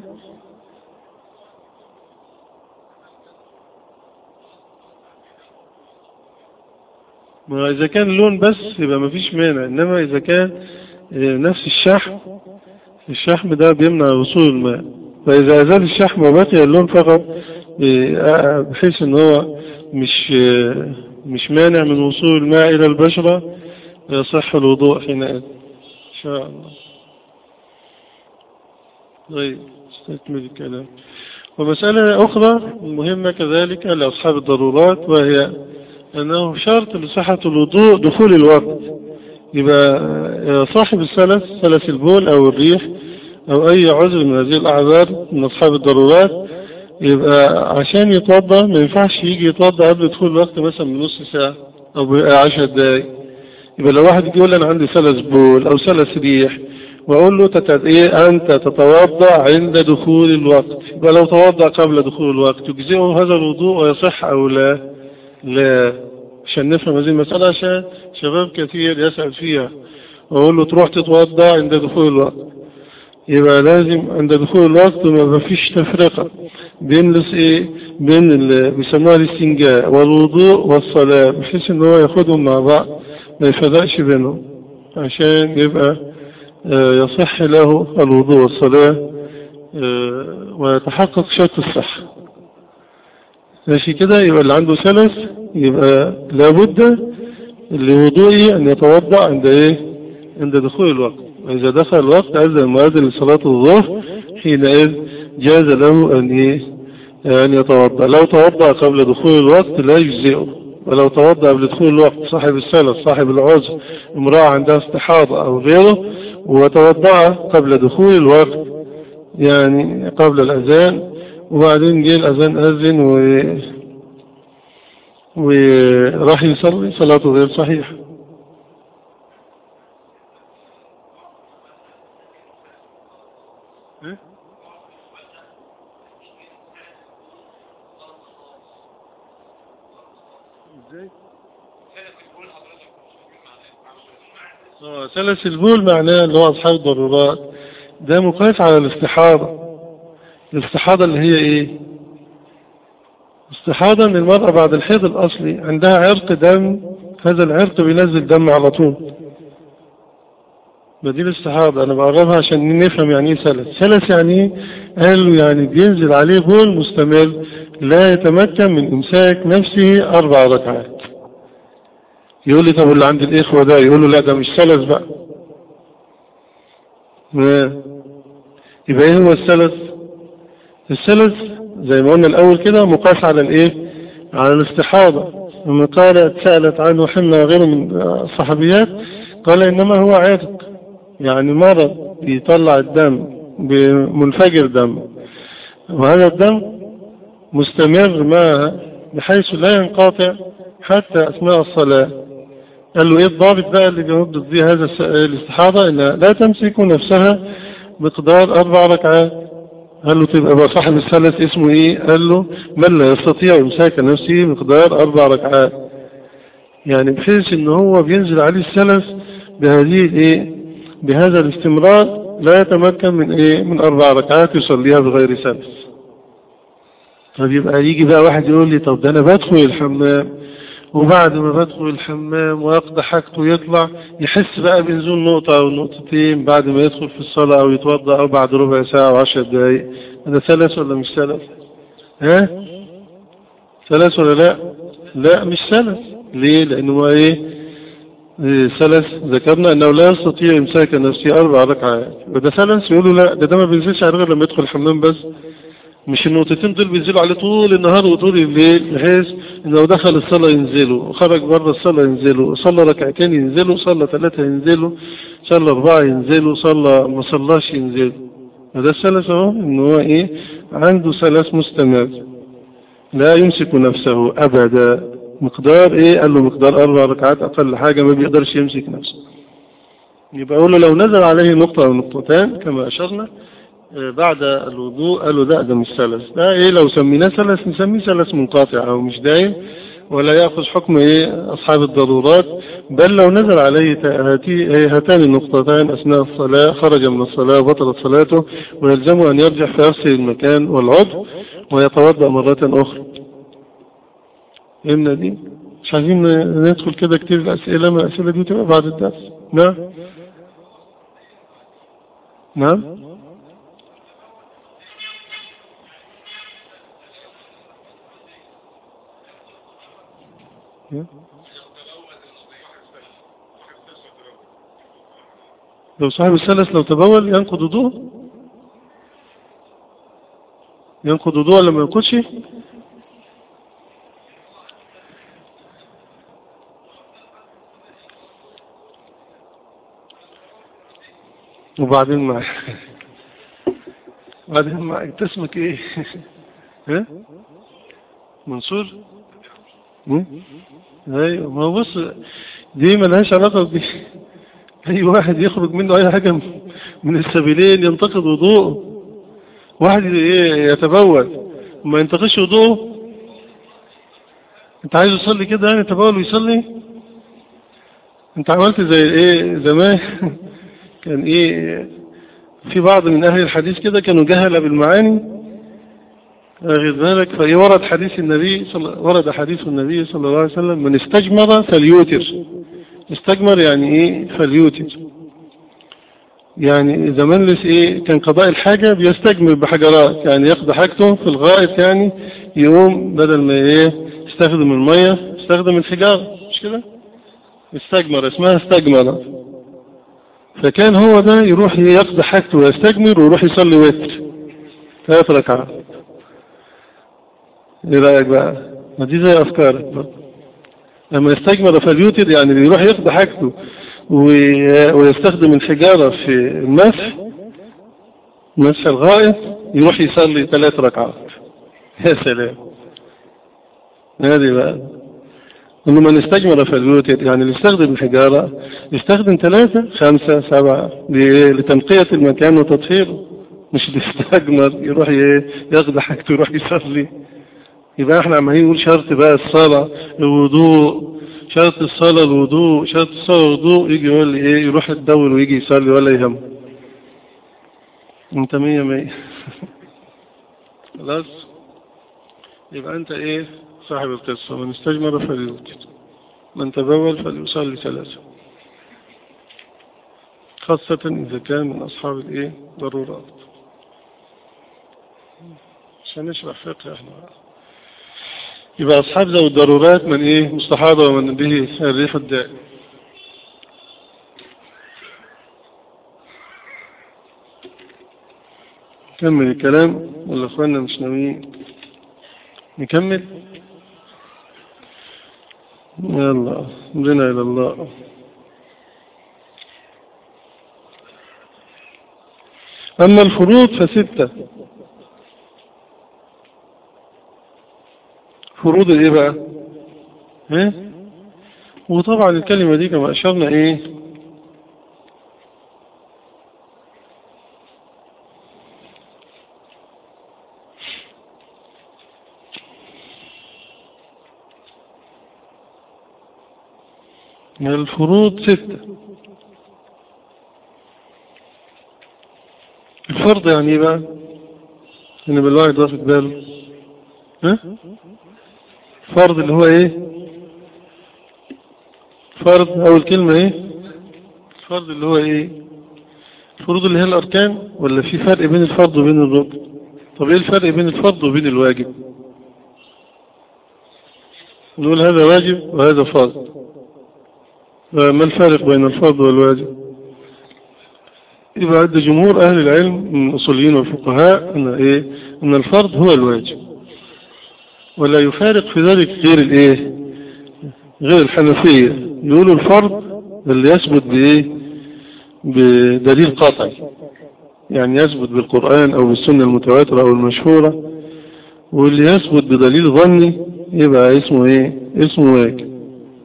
ما إذا كان لون بس يبقى ما فيش مانع إنما إذا كان نفس الشحم الشحم ده بيمنع وصول الماء فإذا أزال الشحم وبقي اللون فقط بحيث إن هو مش مش مانع من وصول الماء إلى البشرة يصح الوضوء حينئذ إن شاء الله طيب استكمل الكلام ومسألة أخرى مهمة كذلك لأصحاب الضرورات وهي أنه شرط لصحة الوضوء دخول الوقت يبقى صاحب السلس سلس البول أو الريح أو أي عذر من هذه الأعذار من أصحاب الضرورات يبقى عشان يتوضى ما ينفعش يجي يتوضى قبل دخول الوقت مثلا من نص ساعة أو عشر دقايق يبقى لو واحد يقول أنا عندي سلس بول أو سلس ريح وأقول له تتد... إيه أنت تتوضأ عند دخول الوقت يبقى لو توضأ قبل دخول الوقت يجزئه هذا الوضوء ويصح أو لا لا عشان نفهم هذه المسألة عشان شباب كثير يسأل فيها وأقول له تروح تتوضأ عند دخول الوقت يبقى لازم عند دخول الوقت ما فيش تفرقة بين ايه بين اللي بيسموها الاستنجاء والوضوء والصلاة بحيث ان هو ياخدهم مع بعض ما يفرقش بينهم عشان يبقى يصح له الوضوء والصلاة ويتحقق شرط الصحة ماشي كده يبقى اللي عنده سلس يبقى لابد لوضوئه أن يتوضأ عند إيه عند دخول الوقت وإذا دخل الوقت أذن المؤذن لصلاة الظهر حينئذ جاز له أن إيه أن يتوضأ لو توضأ قبل دخول الوقت لا يجزئه ولو توضأ قبل دخول الوقت صاحب السلس صاحب العذر امرأة عندها استحاضة أو غيره وتوضأ قبل دخول الوقت يعني قبل الأذان وبعدين جه الأذان أذن و وراح يصلي صلاته غير صحيحة سلس البول معناه اللي هو أصحاب الضرورات ده مقاس على الاستحاضة الاستحاضة اللي هي ايه استحاضة ان المرأة بعد الحيض الاصلي عندها عرق دم هذا العرق بينزل دم على طول بديل الصحابة أنا بقربها عشان نفهم يعني إيه سلس سلس يعني إيه؟ قالوا يعني بينزل عليه بول مستمر لا يتمكن من إمساك نفسه أربع ركعات يقول لي طب اللي عند الإخوة ده يقول له لا ده مش سلس بقى يبقى إيه هو السلس السلس زي ما قلنا الأول كده مقاس على الإيه على الاستحاضة لما قالت سألت عنه حمنا وغيره من الصحابيات قال إنما هو عرق يعني مرض يطلع الدم بمنفجر دم وهذا الدم مستمر ما بحيث لا ينقطع حتى أثناء الصلاة قال له إيه الضابط بقى اللي بيضبط به هذا الاستحاضة إن لا تمسك نفسها مقدار أربع ركعات قال له تبقى بقى صاحب الثلاث اسمه إيه قال له من لا يستطيع إمساك نفسه مقدار أربع ركعات يعني بحيث إن هو بينزل عليه الثلث بهذه الإيه بهذا الاستمرار لا يتمكن من ايه من اربع ركعات يصليها بغير سلس طب يبقى يجي بقى واحد يقول لي طب ده انا بدخل الحمام وبعد ما بدخل الحمام ويقضي حاجته ويطلع يحس بقى بنزول نقطة او نقطتين بعد ما يدخل في الصلاة او يتوضا او بعد ربع ساعة او عشر دقايق ده سلس ولا مش سلس ها سلس ولا لا لا مش سلس ليه لانه ايه سلس ذكرنا انه لا يستطيع امساك نفسه اربع ركعات وده سلس يقولوا لا ده ده ما بينزلش على غير لما يدخل الحمام بس مش النقطتين دول بينزلوا عليه طول النهار وطول الليل بحيث انه دخل الصلاة ينزلوا وخرج بره الصلاة ينزلوا صلى ركعتين ينزلوا صلى ثلاثة ينزلوا صلى أربعة ينزلوا صلى ما صلاش ينزلوا وده السلس اهو ان هو ايه عنده سلس مستمر لا يمسك نفسه ابدا مقدار ايه قال له مقدار اربع ركعات اقل حاجة ما بيقدرش يمسك نفسه يبقى اقول له لو نزل عليه نقطة او نقطتان كما اشرنا بعد الوضوء قالوا لا ده مش سلس ده ايه لو سميناه سلس نسميه سلس منقطع او مش دايم ولا يأخذ حكم ايه اصحاب الضرورات بل لو نزل عليه هاتان النقطتان اثناء الصلاة خرج من الصلاة بطلت صلاته ويلزمه ان يرجع في نفس المكان والعضو ويتوضأ مرة اخرى فهمنا دي مش عايزين ندخل كده كتير الأسئلة ما الأسئلة دي تبقى بعد الدرس نعم نعم لو صاحب السلس لو تبول ينقض وضوء ينقض وضوء ولا ما ينقضش وبعدين معك وبعدين معك اسمك ايه ها منصور ايوه ما هو بص دي ملهاش علاقه ب اي واحد يخرج منه اي حاجه من السبيلين ينتقد وضوءه واحد ايه يتبول وما ينتقدش وضوءه انت عايز يصلي كده يعني يتبول ويصلي انت عملت زي ايه زمان كان ايه في بعض من اهل الحديث كده كانوا جهل بالمعاني غير ذلك فايه ورد حديث النبي صل... ورد حديث النبي صلى الله عليه وسلم من استجمر فليوتر استجمر يعني ايه فليوتر يعني اذا مجلس ايه كان قضاء الحاجة بيستجمر بحجرات يعني يقضي حاجته في الغائط يعني يقوم بدل ما ايه يستخدم المية يستخدم الحجارة مش كده استجمر اسمها استجمر فكان هو ده يروح يقضي حاجته ويستجمر ويروح يصلي وتر ثلاث ركعات ايه رايك بقى ما دي زي افكارك بقى. لما يستجمر فليوتر يعني بيروح يقضي حاجته ويستخدم الحجارة في المسح مسح الغائط يروح يصلي ثلاث ركعات يا سلام هذه بقى انه من استجمر فليوتر يعني اللي يستخدم الحجارة يستخدم ثلاثة خمسة سبعة لتنقية المكان وتطهيره مش اللي يستجمر يروح ياخد حاجته يروح يصلي يبقى احنا عمالين نقول شرط بقى الصلاة الوضوء شرط الصلاة الوضوء شرط الصلاة الوضوء يجي يقول لي ايه يروح يتدول ويجي يصلي ولا يهم انت مية مية خلاص يبقى انت ايه صاحب القصة من استجمر فليوجد من تبول فليصلي ثلاثة خاصة إذا كان من أصحاب الإيه ضرورات عشان نشرح فقه احنا يبقى أصحاب ذوي الضرورات من إيه مستحاضة ومن به الريح الدائم كمل الكلام ولا اخواننا مش ناويين نكمل يلا امرنا الى الله اما الفروض فستة فروض ايه بقى ها وطبعا الكلمة دي كما اشرنا ايه الفروض ستة الفرض يعني ايه بقى ان بالواحد واخد باله ها فرض اللي هو ايه فرض اول كلمة ايه الفرض اللي هو ايه الفروض اللي هي الاركان ولا في فرق بين الفرض وبين الركن طب ايه الفرق بين الفرض وبين الواجب نقول هذا واجب وهذا فرض ما الفارق بين الفرض والواجب يبقى عند جمهور أهل العلم من الأصوليين والفقهاء أن, إيه؟ أن الفرض هو الواجب ولا يفارق في ذلك غير الإيه غير الحنفية يقولوا الفرض اللي يثبت بإيه بدليل قطعي يعني يثبت بالقرآن أو بالسنة المتواترة أو المشهورة واللي يثبت بدليل ظني يبقى اسمه إيه اسمه واجب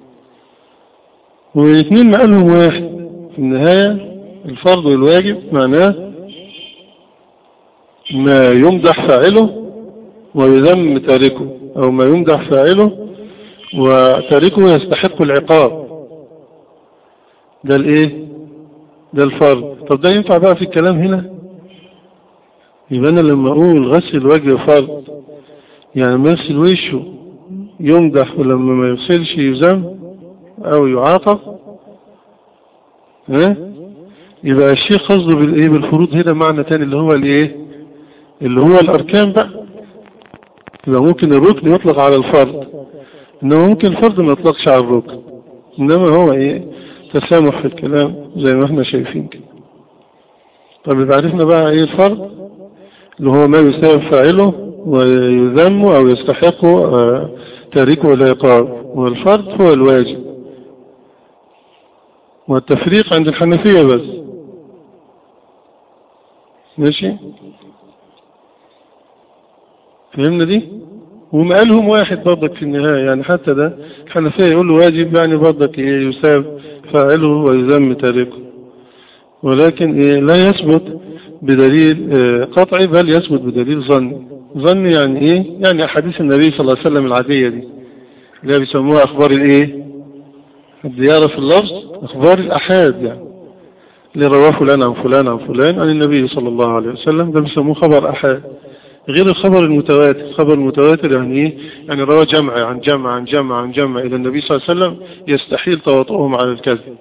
والاثنين مقالهم واحد في النهاية الفرض والواجب معناه ما يمدح فاعله ويذم تاركه او ما يمدح فاعله وتاركه يستحق العقاب ده الايه ده الفرض طب ده ينفع بقى في الكلام هنا يبقى انا لما اقول غسل الوجه فرض يعني ما يغسل وشه يمدح ولما ما يغسلش يذم او يعاقب ها يبقى الشيء قصده بالايه بالفروض هنا معنى تاني اللي هو الايه اللي هو الاركان بقى يبقى ممكن الركن يطلق على الفرض انما ممكن الفرض ما يطلقش على الركن انما هو ايه تسامح في الكلام زي ما احنا شايفين كده طب يبقى عرفنا بقى ايه الفرض اللي هو ما يساوي فاعله ويذم او يستحقه تاركه العقاب والفرض هو الواجب والتفريق عند الحنفية بس ماشي فهمنا دي ومقالهم واحد برضك في النهاية يعني حتى ده الحنفية يقول له واجب يعني برضك إيه يساب فاعله ويذم تاركه ولكن إيه لا يثبت بدليل إيه قطعي بل يثبت بدليل ظن ظن يعني ايه يعني احاديث النبي صلى الله عليه وسلم العادية دي اللي بيسموها اخبار الايه الديارة في اللفظ اخبار الاحاد يعني اللي رواه فلان عن فلان عن فلان عن النبي صلى الله عليه وسلم ده بيسموه خبر احاد غير الخبر المتواتر الخبر المتواتر يعني ايه يعني رواه جمع عن جمع عن جمع عن جمع الى النبي صلى الله عليه وسلم يستحيل تواطؤهم على الكذب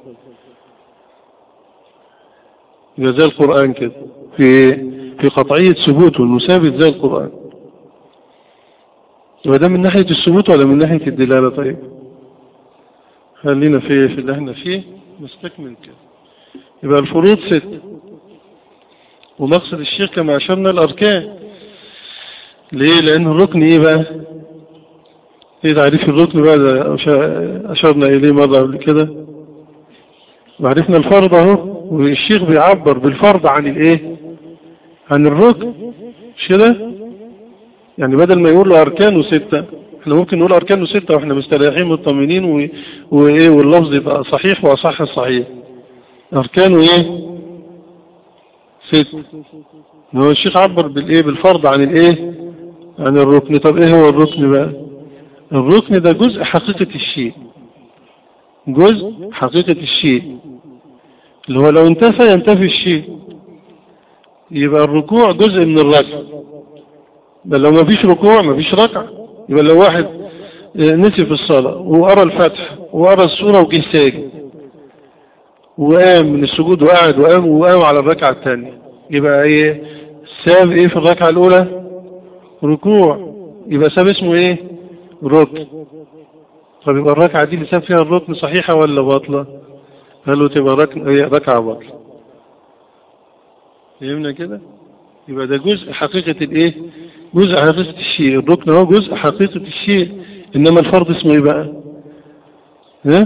يبقى زي القرآن كده في في قطعية ثبوت والمثابت زي القرآن يبقى ده من ناحية الثبوت ولا من ناحية الدلالة طيب خلينا في في اللي احنا فيه نستكمل كده يبقى الفروض ست ومقصد الشيخ كما أشرنا الأركان ليه لأن الركن إيه بقى إيه تعريف الركن بقى ده أشرنا إليه مرة قبل كده وعرفنا الفرض اهو والشيخ بيعبر بالفرض عن الايه عن الركن مش كده يعني بدل ما يقول له اركانه ستة احنا ممكن نقول اركانه ستة واحنا مستريحين مطمئنين و... وايه واللفظ يبقى صحيح واصح الصحيح اركانه ايه ستة هو الشيخ عبر بالايه بالفرض عن الايه عن الركن طب ايه هو الركن بقى الركن ده جزء حقيقة الشيء جزء حقيقة الشيء اللي هو لو انتفى ينتفي الشيء يبقى الركوع جزء من الركع بل لو ما فيش ركوع ما فيش ركع يبقى لو واحد نسي في الصلاة وقرأ الفتح وقرأ السورة وجه ساجد وقام من السجود وقعد وقام وقام على الركعة الثانية يبقى ايه ساب ايه في الركعة الاولى ركوع يبقى ساب اسمه ايه ركن طب يبقى الركعة دي اللي ساب فيها الركن صحيحة ولا باطلة قالوا تبقى ركن ايه ركعة باطلة فهمنا كده يبقى ده جزء حقيقة الايه جزء حقيقة الشيء الركن هو جزء حقيقة الشيء انما الفرض اسمه ايه بقى ها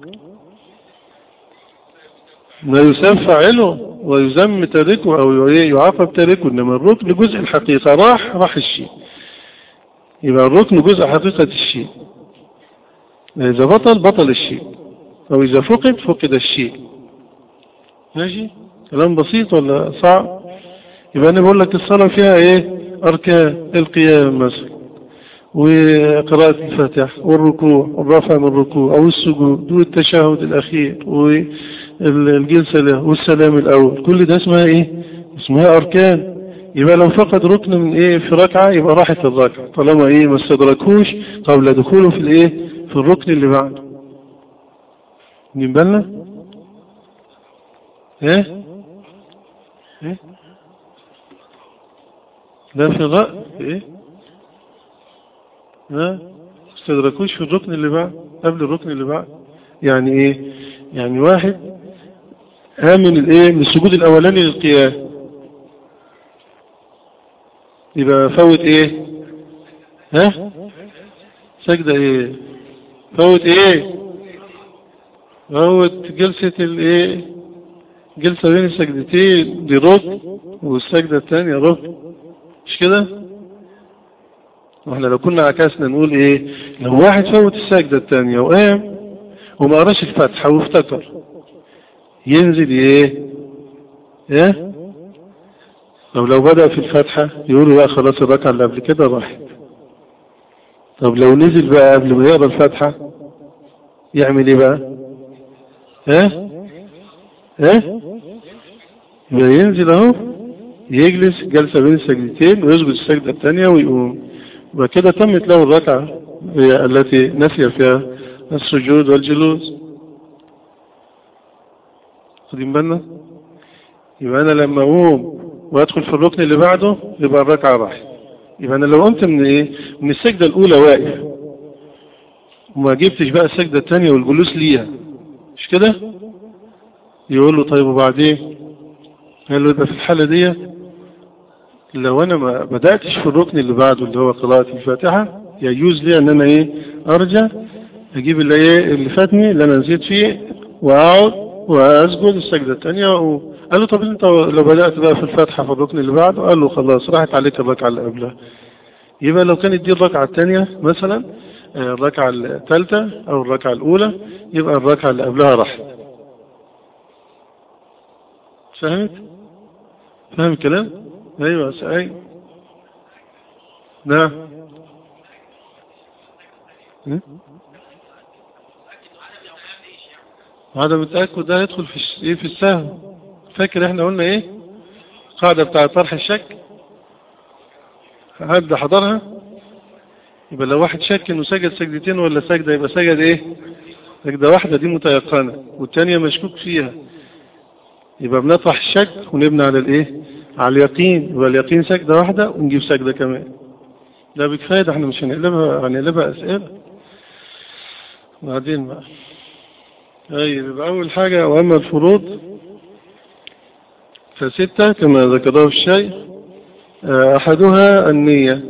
ما يسام فاعله ويذم تاركه او يعاقب تاركه انما الركن جزء الحقيقة راح راح الشيء يبقى الركن جزء حقيقة الشيء إذا بطل بطل الشيء أو إذا فقد فقد الشيء ماشي كلام بسيط ولا صعب يبقى أنا بقول لك الصلاة فيها إيه أركان القيام مثلا وقراءة الفاتح والركوع والرفع من الركوع أو السجود والتشهد الأخير والجلسة له والسلام الأول كل ده اسمها إيه اسمها أركان يبقى لو فقد ركن من إيه في ركعة يبقى راحت الركعة طالما إيه ما استدركوش قبل دخوله في الإيه في الركن اللي بعده من بالنا ايه ايه لا في الرأي ايه ها استدركوش في الركن اللي بعد قبل الركن اللي بعد يعني ايه يعني واحد آمن الايه من السجود الاولاني للقيام يبقى فوت ايه ها سجدة ايه فوت ايه فوت جلسة الايه جلسة بين السجدتين دي ركن والسجدة الثانية ركن مش كده واحنا لو كنا عكسنا نقول ايه لو واحد فوت السجدة الثانية وقام وما قراش الفتحة وافتكر ينزل ايه ايه طب لو بدأ في الفتحة يقولوا بقى خلاص الركعة اللي قبل كده راحت طب لو نزل بقى قبل ما يقرا الفاتحة يعمل ايه بقى ها ها يبقى ينزل اهو يجلس جلسة بين السجدتين ويسجد السجدة الثانية ويقوم يبقى كده تمت له الركعة التي نسي فيها السجود والجلوس خدين بالنا يبقى انا لما اقوم وادخل في الركن اللي بعده يبقى الركعة راحت يبقى انا لو قمت من ايه من السجدة الاولى واقف وما جبتش بقى السجدة الثانية والجلوس ليها مش كده يقول له طيب وبعدين قال له يبقى في الحالة دي لو انا ما بدأتش في الركن اللي بعده اللي هو قراءة الفاتحة يجوز لي ان انا ايه ارجع اجيب اللي ايه اللي فاتني اللي انا نسيت فيه واقعد واسجد السجدة الثانية و... قال له طب انت لو بدأت بقى في الفاتحة في الركن اللي بعده قال له خلاص راحت عليك الركعة اللي قبلها يبقى لو كانت دي الركعة الثانية مثلا الركعة الثالثة او الركعة الاولى يبقى الركعة اللي قبلها راحت فهمت فاهم الكلام ايوه سأي نعم عدم التأكد ده يدخل في ايه في السهو فاكر احنا قلنا ايه قاعدة بتاع طرح الشك حد حضرها يبقى لو واحد شك انه سجد سجدتين ولا سجدة يبقى سجد ايه سجدة واحدة دي متيقنة والتانية مشكوك فيها يبقى بنطرح الشك ونبني على الايه على اليقين يبقى اليقين سجدة واحدة ونجيب سجدة كمان ده بكفاية احنا مش هنقلبها هنقلبها اسئلة بعدين بقى طيب يبقى اول حاجة واما الفروض فستة كما ذكره الشيخ احدها النية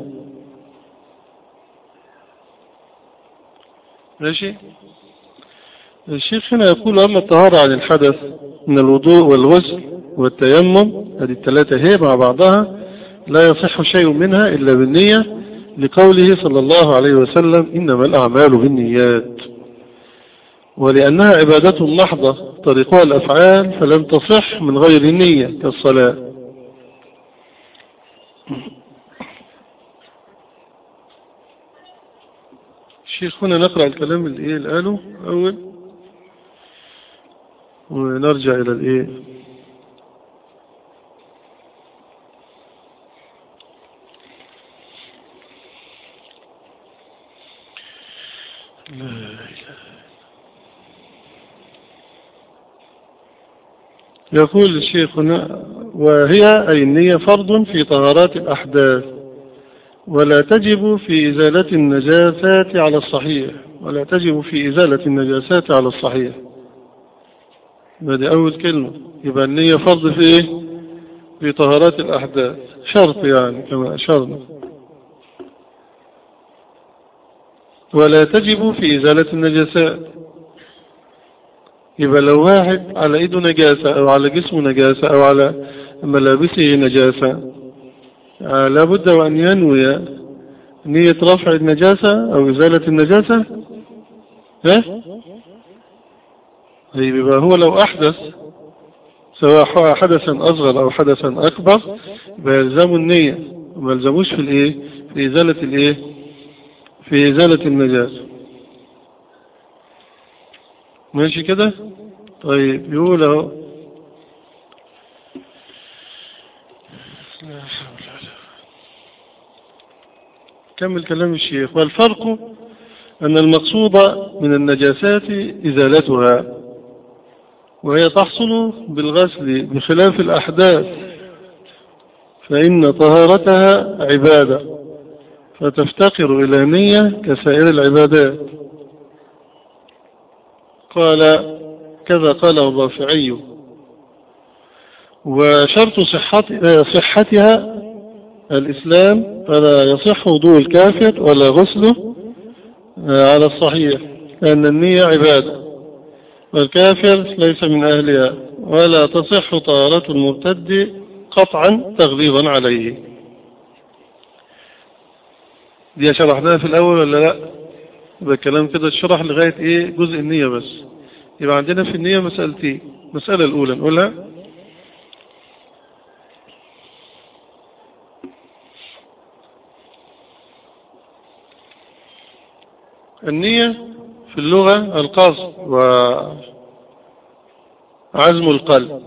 ماشي الشيخ هنا يقول أما الطهارة عن الحدث من الوضوء والغسل والتيمم هذه الثلاثة هي مع بعضها لا يصح شيء منها إلا بالنية لقوله صلى الله عليه وسلم إنما الأعمال بالنيات ولأنها عبادة محضة طريقها الأفعال فلم تصح من غير النية كالصلاة الشيخ هنا نقرأ الكلام اللي ايه اللي قاله أول ونرجع إلى الايه لا إله يقول الشيخ هنا وهي أي النية فرض في طهارات الأحداث ولا تجب في إزالة النجاسات على الصحيح ولا تجب في إزالة النجاسات على الصحيح هذه أول كلمة يبقى النية فرض في إيه؟ في طهارات الأحداث شرط يعني كما أشرنا ولا تجب في إزالة النجاسات يبقى لو واحد على ايده نجاسة او على جسمه نجاسة او على ملابسه نجاسة آه، لابد وان ينوي نية رفع النجاسة او ازالة النجاسة ها طيب يبقى هو لو احدث سواء حدثا اصغر او حدثا اكبر يبقى يلزمه النية وما يلزموش في الايه في ازالة الايه في ازالة النجاسة ماشي كده طيب يقول اهو كمل كلام الشيخ والفرق أن المقصود من النجاسات إزالتها وهي تحصل بالغسل بخلاف الأحداث فإن طهارتها عبادة فتفتقر إلى نية كسائر العبادات قال كذا قاله الرافعي وشرط صحت صحتها الإسلام فلا يصح وضوء الكافر ولا غسله على الصحيح لأن النية عبادة والكافر ليس من أهلها ولا تصح طهارة المرتد قطعا تغليظا عليه دي شرحناها في الأول ولا لا يبقى الكلام كده اتشرح لغاية ايه جزء النية بس يبقى عندنا في النية مسألتين المسألة الأولى نقولها النية في اللغة القصد وعزم القلب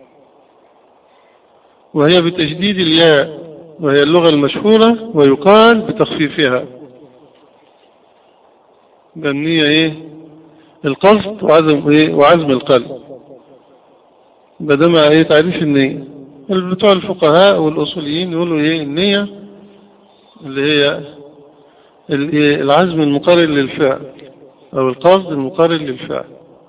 وهي بتجديد الياء وهي اللغة المشهورة ويقال بتخفيفها النية ايه القصد وعزم ايه وعزم القلب بدل ما ايه تعريف النية بتوع الفقهاء والاصوليين يقولوا ايه النية اللي هي العزم المقارن للفعل او القصد المقارن للفعل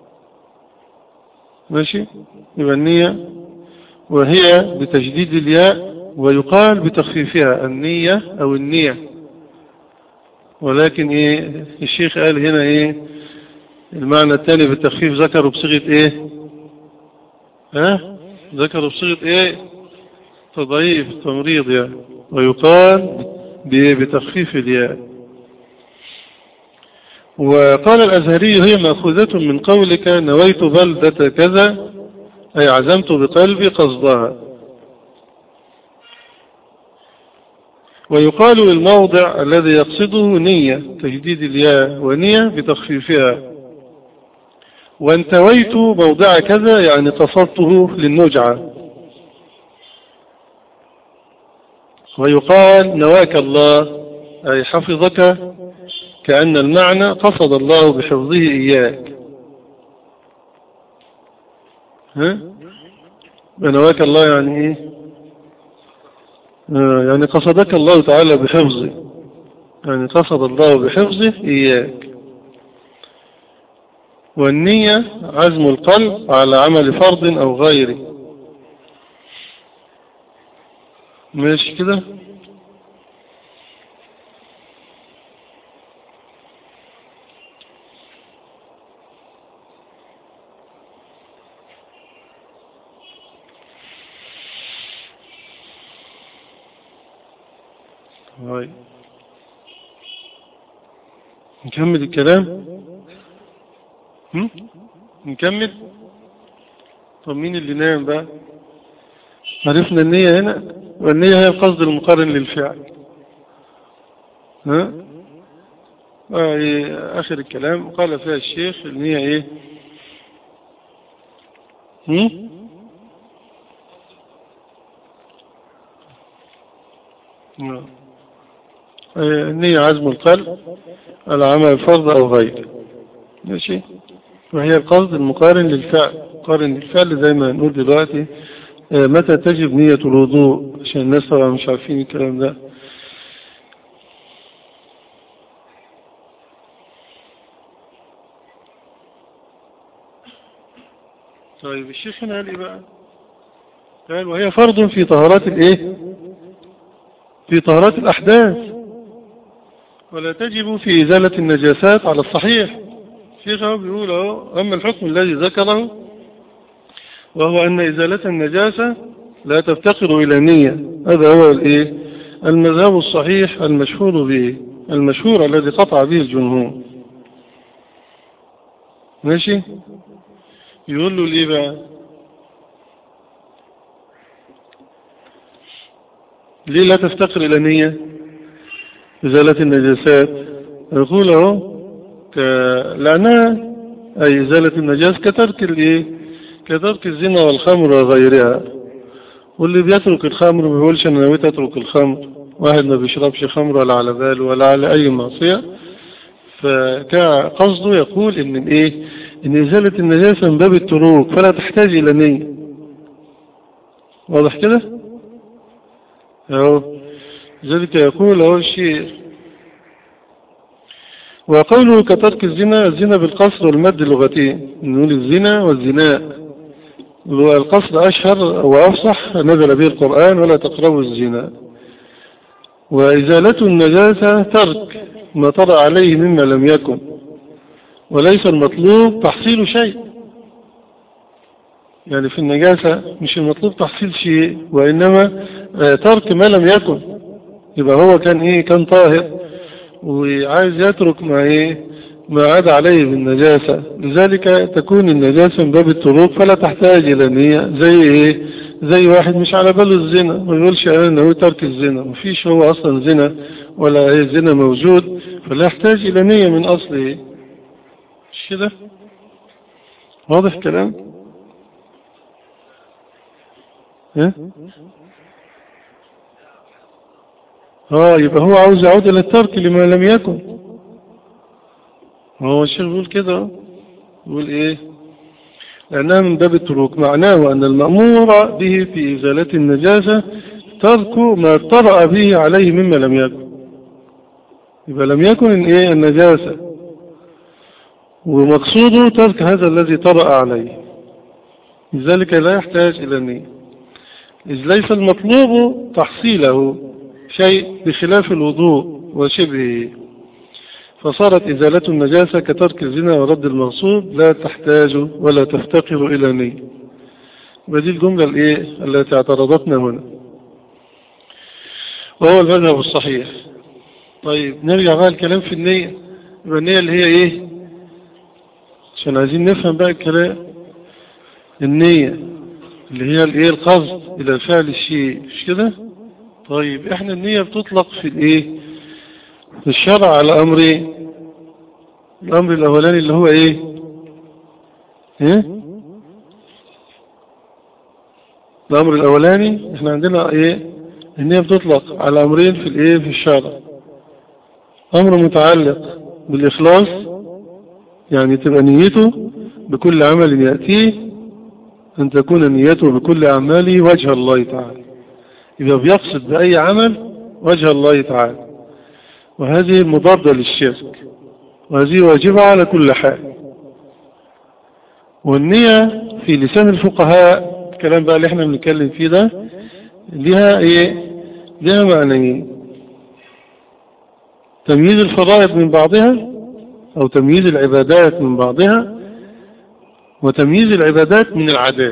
ماشي يبقى النية وهي بتجديد الياء ويقال بتخفيفها النية او النية ولكن ايه الشيخ قال هنا ايه المعنى الثاني بالتخفيف ذكروا بصيغة ايه ها ذكروا بصيغة ايه تضعيف تمريض يعني ويقال بتخفيف الياء وقال الأزهري هي مأخوذة من قولك نويت بلدة كذا أي عزمت بقلبي قصدها ويقال للموضع الذي يقصده نية تجديد الياء ونية بتخفيفها وانتويت موضع كذا يعني قصدته للنجعة ويقال نواك الله أي حفظك كأن المعنى قصد الله بحفظه إياك ها نواك الله يعني إيه آه، يعني قصدك الله تعالى بحفظه يعني قصد الله بحفظه إياك والنية عزم القلب على عمل فرض أو غيره ماشي كده هاي نكمل الكلام هم؟ نكمل طب مين اللي نام بقى عرفنا النية هنا والنية هي القصد المقارن للفعل ها آه آخر الكلام قال فيها الشيخ النية ايه هم؟ نعم النية عزم القلب على عمل فرض أو غير ماشي وهي القصد المقارن للفعل قارن الفعل زي ما هنقول دلوقتي آه، متى تجب نية الوضوء عشان الناس طبعا مش عارفين الكلام ده طيب الشيخ هنا قال ايه بقى قال وهي فرض في طهارات الايه في طهارات الاحداث ولا تجب في ازالة النجاسات على الصحيح الشيخ هو بيقول اهو اما الحكم الذي ذكره وهو ان ازالة النجاسة لا تفتقر الى نية هذا هو الايه المذهب الصحيح المشهور به المشهور الذي قطع به الجمهور ماشي يقول له ليه بقى ليه لا تفتقر إلى نية إزالة النجاسات يقول اهو لأنها أي إزالة النجاس كترك الإيه كترك الزنا والخمر وغيرها واللي بيترك الخمر ما بيقولش أنا نويت أترك الخمر واحد ما بيشربش خمر ولا على باله ولا على أي معصية فكقصده يقول إن الإيه إن إزالة النجاسة من باب التروك فلا تحتاج إلى نية واضح كده أهو ذلك يقول أهو الشيء وقوله كترك الزنا الزنا بالقصر والمد اللغتين نقول الزنا والزناء القصر أشهر وأفصح نزل به القرآن ولا تقربوا الزنا وإزالة النجاسة ترك ما طرأ عليه مما لم يكن وليس المطلوب تحصيل شيء يعني في النجاسة مش المطلوب تحصيل شيء وإنما آه، ترك ما لم يكن يبقى هو كان إيه كان طاهر وعايز يترك ما إيه ما عاد عليه بالنجاسة لذلك تكون النجاسة من باب الطرق فلا تحتاج إلى نية زي إيه زي واحد مش على باله الزنا ما يقولش أنا أنه ترك الزنا مفيش هو أصلا زنا ولا إيه زنا موجود فلا يحتاج إلى نية من أصله إيه مش كده واضح كلام ها اه يبقى هو عاوز يعود الى الترك لما لم يكن هو الشيخ بيقول كده يقول ايه لأنها من باب التروك معناه أن المأمور به في إزالة النجاسة ترك ما طرأ به عليه مما لم يكن يبقى لم يكن إيه النجاسة ومقصوده ترك هذا الذي طرأ عليه لذلك لا يحتاج إلى النية إذ ليس المطلوب تحصيله شيء بخلاف الوضوء وشبهه فصارت إزالة النجاسة كترك الزنا ورد المغصوب لا تحتاج ولا تفتقر إلى نية ودي الجملة الإيه التي اعترضتنا هنا وهو المذهب الصحيح طيب نرجع بقى الكلام في النية النية اللي هي إيه عشان عايزين نفهم بقى الكلام النية اللي هي الايه القصد الى فعل الشيء مش كده طيب احنا النية بتطلق في الايه في الشرع على امرين الامر الاولاني اللي هو ايه ايه الامر الاولاني احنا عندنا ايه النية بتطلق على امرين في الايه في الشرع امر متعلق بالاخلاص يعني تبقى نيته بكل عمل يأتيه أن تكون نيته بكل أعماله وجه الله تعالى إذا بيقصد بأي عمل وجه الله تعالى وهذه مضادة للشرك وهذه واجبة على كل حال والنية في لسان الفقهاء الكلام بقى اللي احنا بنتكلم فيه ده لها ايه لها معنيين تمييز الفرائض من بعضها أو تمييز العبادات من بعضها وتمييز العبادات من العادات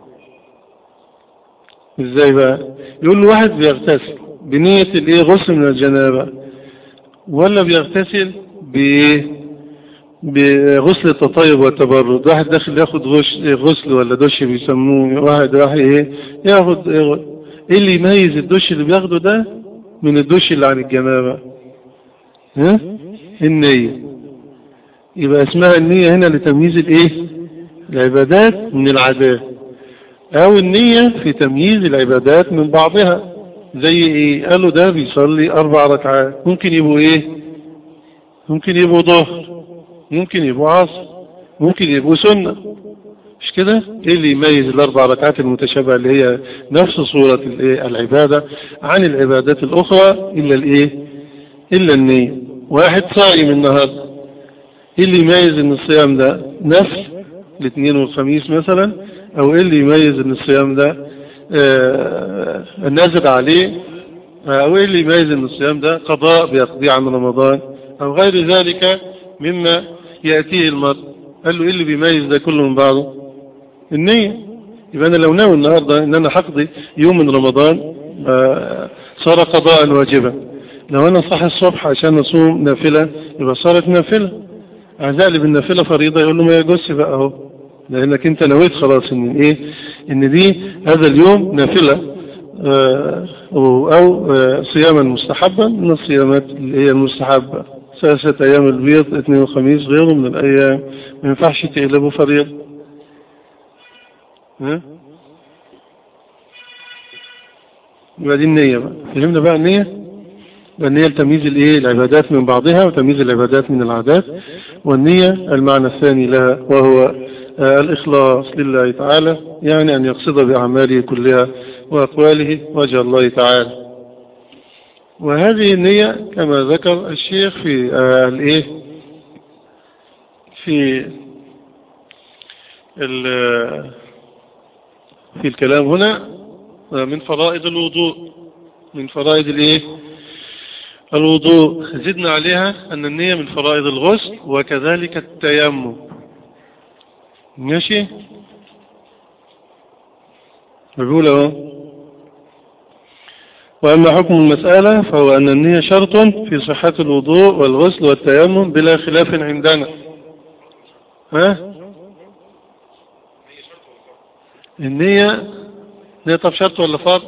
ازاي بقى يقول له واحد بيغتسل بنية الايه غسل من الجنابة ولا بيغتسل بايه بغسل التطيب والتبرد واحد داخل ياخد غسل ولا دش بيسموه واحد راح ايه ياخد ايه اللي يميز الدش اللي بياخده ده من الدش اللي عن الجنابة ها النية يبقى اسمها النية هنا لتمييز الايه العبادات من العادات او النية في تمييز العبادات من بعضها زي ايه قالوا ده بيصلي اربع ركعات ممكن يبقوا ايه ممكن يبقوا ظهر ممكن يبقوا عصر ممكن يبقوا سنة مش كده ايه اللي يميز الاربع ركعات المتشابهة اللي هي نفس صورة الايه العبادة عن العبادات الاخرى الا الايه الا النية واحد صائم النهاردة ايه اللي يميز ان الصيام ده نفل الاثنين والخميس مثلا او ايه اللي يميز ان الصيام ده آه النازل عليه او ايه اللي يميز ان الصيام ده قضاء بيقضيه عن رمضان او غير ذلك مما يأتيه المرء قال له ايه اللي بيميز ده كله من بعضه النية يبقى انا لو ناوي النهاردة ان انا حقضي يوم من رمضان آه صار قضاء واجبا لو انا صح الصبح عشان اصوم نافلة يبقى صارت نافلة عزالي بالنافلة فريضة يقول له ما يجوز بقى اهو لانك انت نويت خلاص ان ايه ان دي هذا اليوم نافلة آه او آه صياما مستحبا من الصيامات اللي هي المستحبة ثلاثة ايام البيض اثنين وخميس غيره من الايام ما ينفعش تقلبه فريضة ها يبقى دي النية بقى فهمنا بقى النية النية لتمييز الايه العبادات من بعضها وتمييز العبادات من العادات والنية المعنى الثاني لها وهو آه الإخلاص لله تعالى يعني أن يقصد بأعماله كلها وأقواله وجه الله تعالى وهذه النية كما ذكر الشيخ في آه الايه في في الكلام هنا من فرائض الوضوء من فرائض الايه الوضوء زدنا عليها أن النية من فرائض الغسل وكذلك التيمم ماشي بقول اهو وأما حكم المسألة فهو أن النية شرط في صحة الوضوء والغسل والتيمم بلا خلاف عندنا ها النية نية طب شرط ولا فرض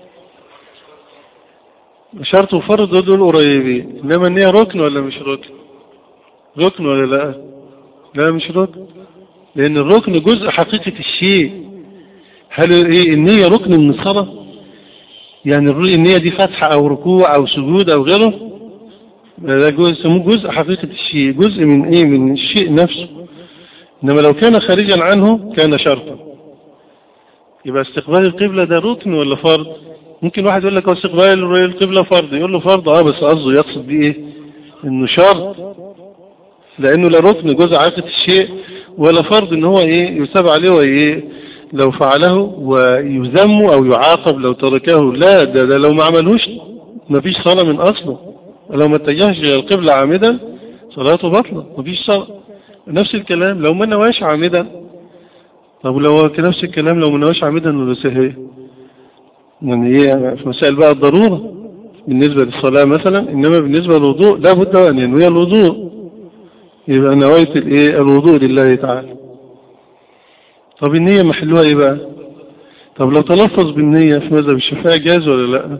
شرط وفرض دول قريبين انما النية ركن ولا مش ركن ركن ولا لا لا مش ركن لان الركن جزء حقيقة الشيء هل ايه النية ركن من الصلاة يعني النية دي فتحة او ركوع او سجود او غيره ده جزء يسموه جزء حقيقة الشيء جزء من ايه من الشيء نفسه انما لو كان خارجا عنه كان شرطا يبقى استقبال القبلة ده ركن ولا فرض ممكن واحد يقول لك استقبال القبلة فرض يقول له فرض اه بس قصده يقصد بيه ايه انه شرط لانه لا ركن جزء عاقة الشيء ولا فرض ان هو ايه يساب عليه وايه لو فعله ويذم او يعاقب لو تركه لا ده, ده لو ما عملوش ما فيش صلاة من اصله لو ما اتجهش الى القبلة عامدا صلاته بطلة ما فيش صلاة نفس الكلام لو ما نواش عامدا طب لو نفس الكلام لو ما نواش عامدا ولا سهيه يعني ايه في مسائل بقى الضرورة بالنسبة للصلاة مثلا انما بالنسبة للوضوء لا بد ان ينوي الوضوء يبقى نويت الايه الوضوء لله تعالى طب النية محلوها ايه بقى طب لو تلفظ بالنية في مذهب الشفاء جاز ولا لا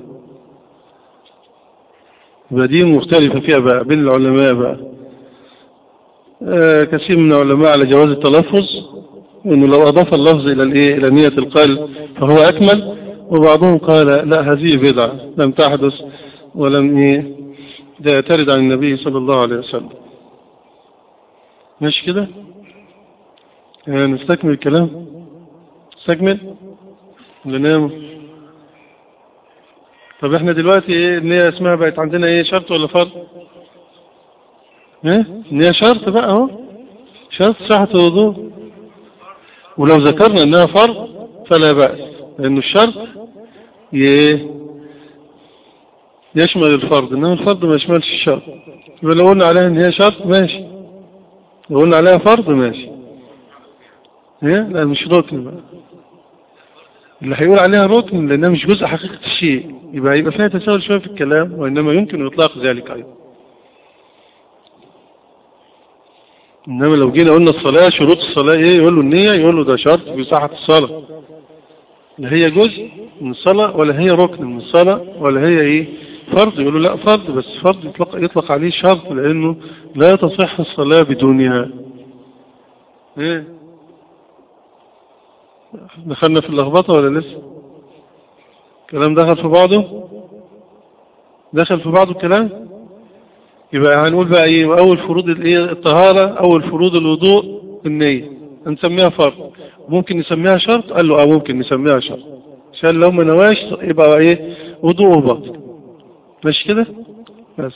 يبقى دي مختلفة فيها بقى بين العلماء بقى آه كثير من العلماء على جواز التلفظ انه لو اضاف اللفظ الى الايه الى نية القلب فهو اكمل وبعضهم قال لا هذه بدعة لم تحدث ولم ايه ده ترد عن النبي صلى الله عليه وسلم مش كده يعني نستكمل الكلام نستكمل ننام طب احنا دلوقتي ايه النية اسمها بقت عندنا ايه شرط ولا فرض ايه النية شرط بقى اهو شرط صحة الوضوء ولو ذكرنا انها فرض فلا بأس لانه الشرط يشمل الفرض انما الفرض ما يشملش الشرط يبقى لو قلنا عليها ان هي شرط ماشي لو قلنا عليها فرض ماشي ايه لا مش ركن بقى اللي هيقول عليها ركن لانها مش جزء حقيقة الشيء يبقى يبقى فيها تساهل شوية في الكلام وانما يمكن اطلاق ذلك ايضا انما لو جينا قلنا الصلاة شروط الصلاة ايه يقول له النية يقول له ده شرط في صحة الصلاة لا هي جزء من الصلاة ولا هي ركن من الصلاة ولا هي ايه فرض يقول له لا فرض بس فرض يطلق, يطلق عليه شرط لانه لا تصح الصلاة بدونها ايه دخلنا في اللخبطة ولا لسه الكلام دخل في بعضه دخل في بعضه الكلام يبقى هنقول بقى ايه اول فروض الايه الطهارة اول فروض الوضوء النية نسميها فرض ممكن نسميها شرط قال له اه ممكن نسميها شرط عشان لو ما نواش يبقى ايه وضوءه باطل ماشي كده بس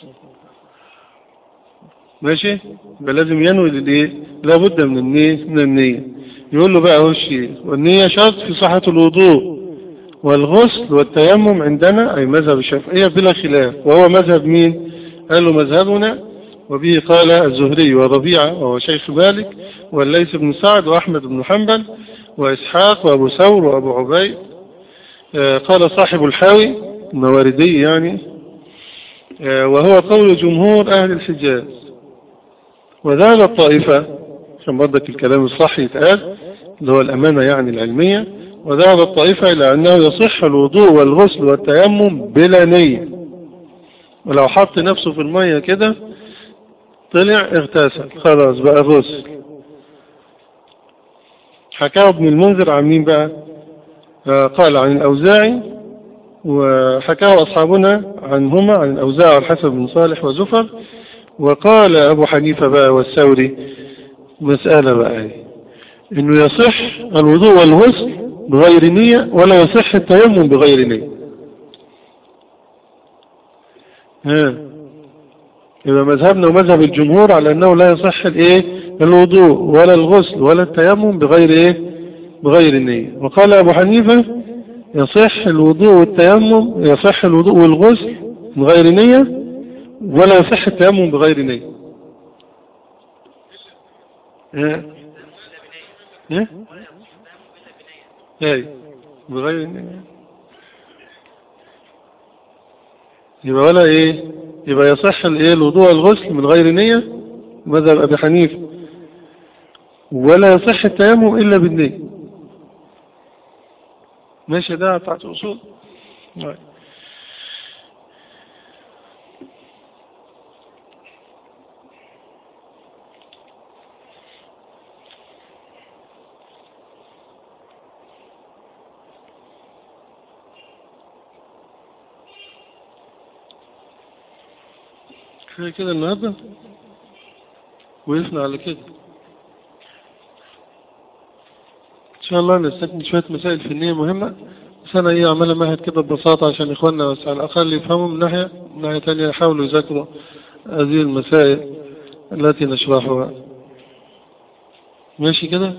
ماشي يبقى لازم ينوي للايه لابد من النية من النية يقول له بقى هو الشيء والنية شرط في صحة الوضوء والغسل والتيمم عندنا أي مذهب الشافعية بلا خلاف وهو مذهب مين قالوا مذهبنا وبه قال الزهري وربيعة وهو شيخ مالك والليث بن سعد وأحمد بن حنبل وإسحاق وأبو ثور وأبو عبيد آه قال صاحب الحاوي المواردي يعني آه وهو قول جمهور أهل الحجاز وذهب الطائفة عشان برضك الكلام الصح يتقال اللي هو الأمانة يعني العلمية وذهب الطائفة إلى أنه يصح الوضوء والغسل والتيمم بلا نية ولو حط نفسه في المية كده طلع اغتسل خلاص بقى غسل حكاه ابن المنذر عن مين بقى آه قال عن الأوزاعي وحكاه أصحابنا عنهما عن الأوزاعي والحسن بن صالح وزفر وقال أبو حنيفة بقى والثوري مسألة بقى إنه يصح الوضوء والغسل بغير نية ولا يصح التيمم بغير نية ها يبقى مذهبنا ومذهب الجمهور على أنه لا يصح الإيه الوضوء ولا الغسل ولا التيمم بغير إيه بغير النية وقال أبو حنيفة يصح الوضوء والتيمم يصح الوضوء والغسل بغير نية ولا يصح التيمم بغير نية ها ها اي بغير نية يبقى ولا ايه يبقى يصح الايه الوضوء والغسل من غير نية مذهب ابي حنيفه ولا يصح التيمم الا بالنية ماشي ده بتاعت اصول كفاية كده النهاردة وقفنا على كده ان شاء الله نستكمل شوية مسائل فنية مهمة بس انا ايه عمالة مهد كده ببساطة عشان اخواننا بس على الاقل يفهموا من ناحية من ناحية تانية يحاولوا يذاكروا هذه المسائل التي نشرحها ماشي كده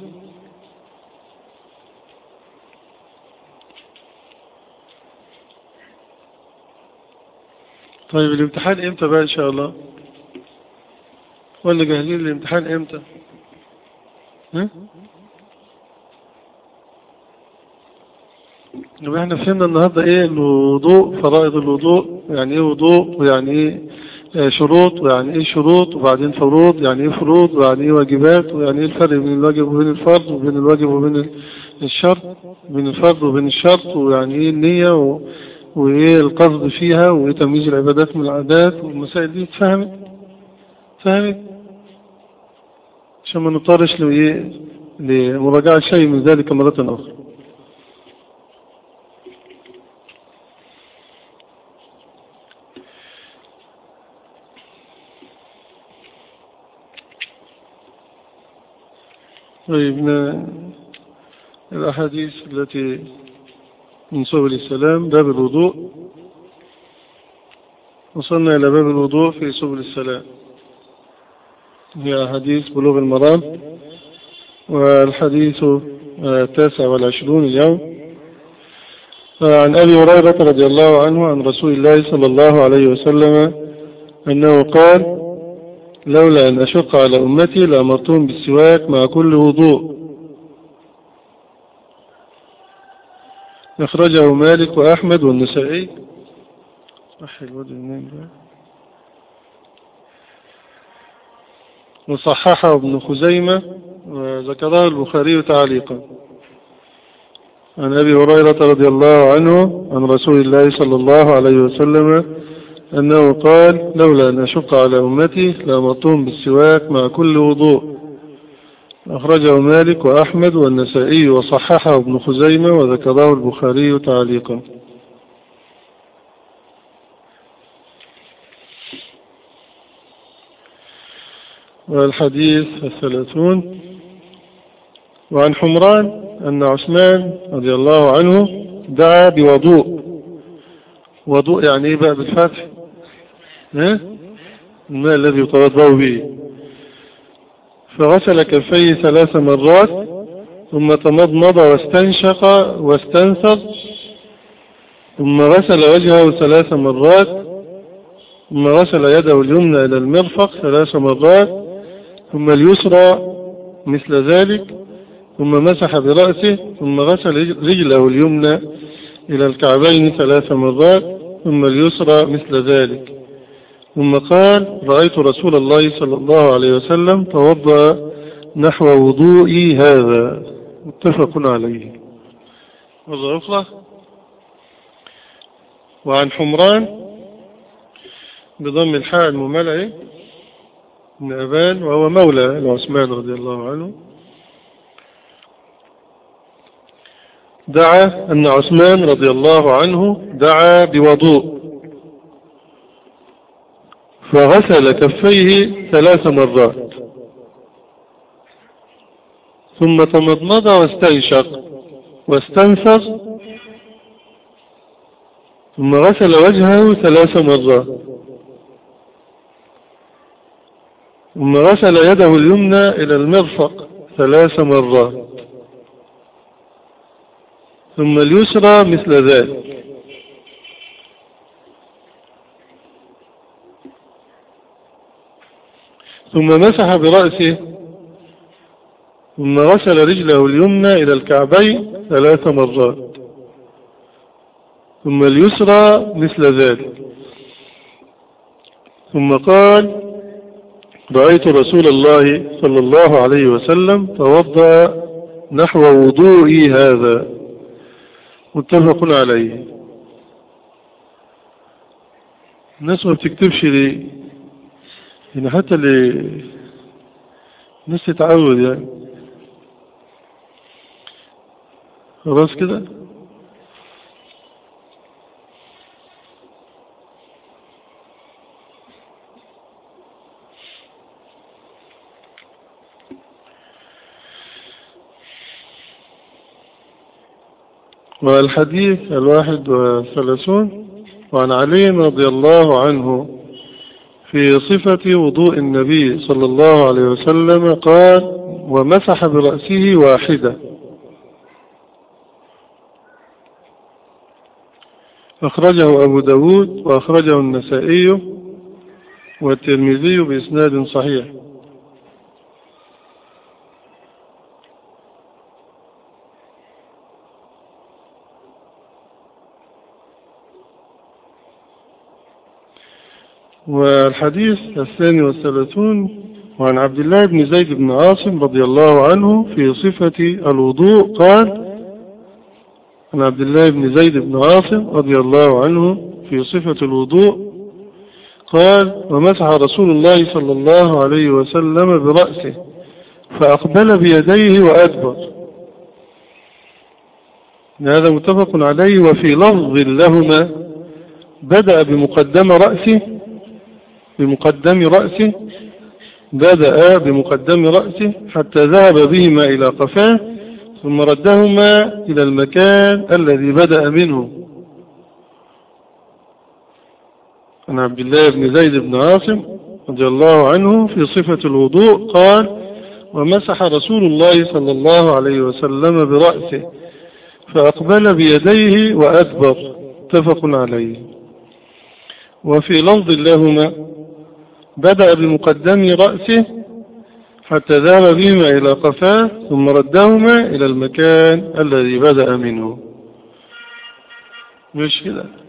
طيب الامتحان امتى بقى ان شاء الله ولا جاهزين للامتحان امتى ها يبقى احنا فهمنا النهاردة ايه الوضوء فرائض الوضوء يعني ايه وضوء ويعني ايه شروط ويعني ايه شروط وبعدين فروض يعني ايه فروض ويعني ايه واجبات ويعني ايه الفرق بين الواجب وبين الفرض وبين الواجب وبين الشرط بين الفرض وبين الشرط ويعني ايه النية و... وايه القصد فيها وايه تمييز العبادات من العادات والمسائل دي اتفهمت فهمت عشان ما نضطرش لايه لمراجعة شيء من ذلك مرة أخرى طيب الأحاديث التي من سبل السلام باب الوضوء وصلنا إلى باب الوضوء في سبل السلام هي حديث بلوغ المرام والحديث التاسع والعشرون اليوم عن أبي هريرة رضي الله عنه عن رسول الله صلى الله عليه وسلم أنه قال لولا أن أشق على أمتي لأمرتهم بالسواك مع كل وضوء أخرجه مالك وأحمد والنسائي صح الوجه منين بقى وصححه ابن خزيمة وذكره البخاري تعليقا عن أبي هريرة رضي الله عنه عن رسول الله صلى الله عليه وسلم أنه قال لولا أن أشق على أمتي لأمرتهم بالسواك مع كل وضوء أخرجه مالك وأحمد والنسائي وصححه ابن خزيمة وذكره البخاري تعليقا والحديث الثلاثون وعن حمران أن عثمان رضي الله عنه دعا بوضوء وضوء يعني ايه بقى بالفتح ها الماء الذي يتوضا به فغسل كفيه ثلاث مرات ثم تمضمض واستنشق واستنثر ثم غسل وجهه ثلاث مرات ثم غسل يده اليمنى إلى المرفق ثلاث مرات ثم اليسرى مثل ذلك ثم مسح برأسه ثم غسل رجله اليمنى إلى الكعبين ثلاث مرات ثم اليسرى مثل ذلك ثم قال رأيت رسول الله صلى الله عليه وسلم توضأ نحو وضوئي هذا متفق عليه مرة أخرى وعن حمران بضم الحاء المملع بن أبان وهو مولى لعثمان رضي الله عنه دعا أن عثمان رضي الله عنه دعا بوضوء فغسل كفيه ثلاث مرات ثم تمضمض واستنشق واستنفر ثم غسل وجهه ثلاث مرات ثم غسل يده اليمنى إلى المرفق ثلاث مرات ثم اليسرى مثل ذلك ثم مسح برأسه ثم غسل رجله اليمنى إلى الكعبين ثلاث مرات ثم اليسرى مثل ذلك ثم قال رأيت رسول الله صلى الله عليه وسلم توضأ نحو وضوئي هذا متفق عليه الناس ما بتكتبش ليه يعني حتى اللي الناس تتعود يعني خلاص كده والحديث الواحد وثلاثون وعن علي رضي الله عنه في صفة وضوء النبي صلى الله عليه وسلم قال ومسح برأسه واحدة أخرجه أبو داود وأخرجه النسائي والترمذي بإسناد صحيح والحديث الثاني والثلاثون وعن عبد الله بن زيد بن عاصم رضي الله عنه في صفة الوضوء قال عن عبد الله بن زيد بن عاصم رضي الله عنه في صفة الوضوء قال ومسح رسول الله صلى الله عليه وسلم برأسه فأقبل بيديه وأدبر هذا متفق عليه وفي لفظ لهما بدأ بمقدم رأسه بمقدم رأسه بدأ بمقدم رأسه حتى ذهب بهما إلى قفاه ثم ردهما إلى المكان الذي بدأ منه عن عبد الله بن زيد بن عاصم رضي الله عنه في صفة الوضوء قال ومسح رسول الله صلى الله عليه وسلم برأسه فأقبل بيديه وأدبر اتفق عليه وفي لفظ لهما بدأ بمقدم رأسه حتى ذهب بهما إلى قفاه ثم ردهما إلى المكان الذي بدأ منه مش كده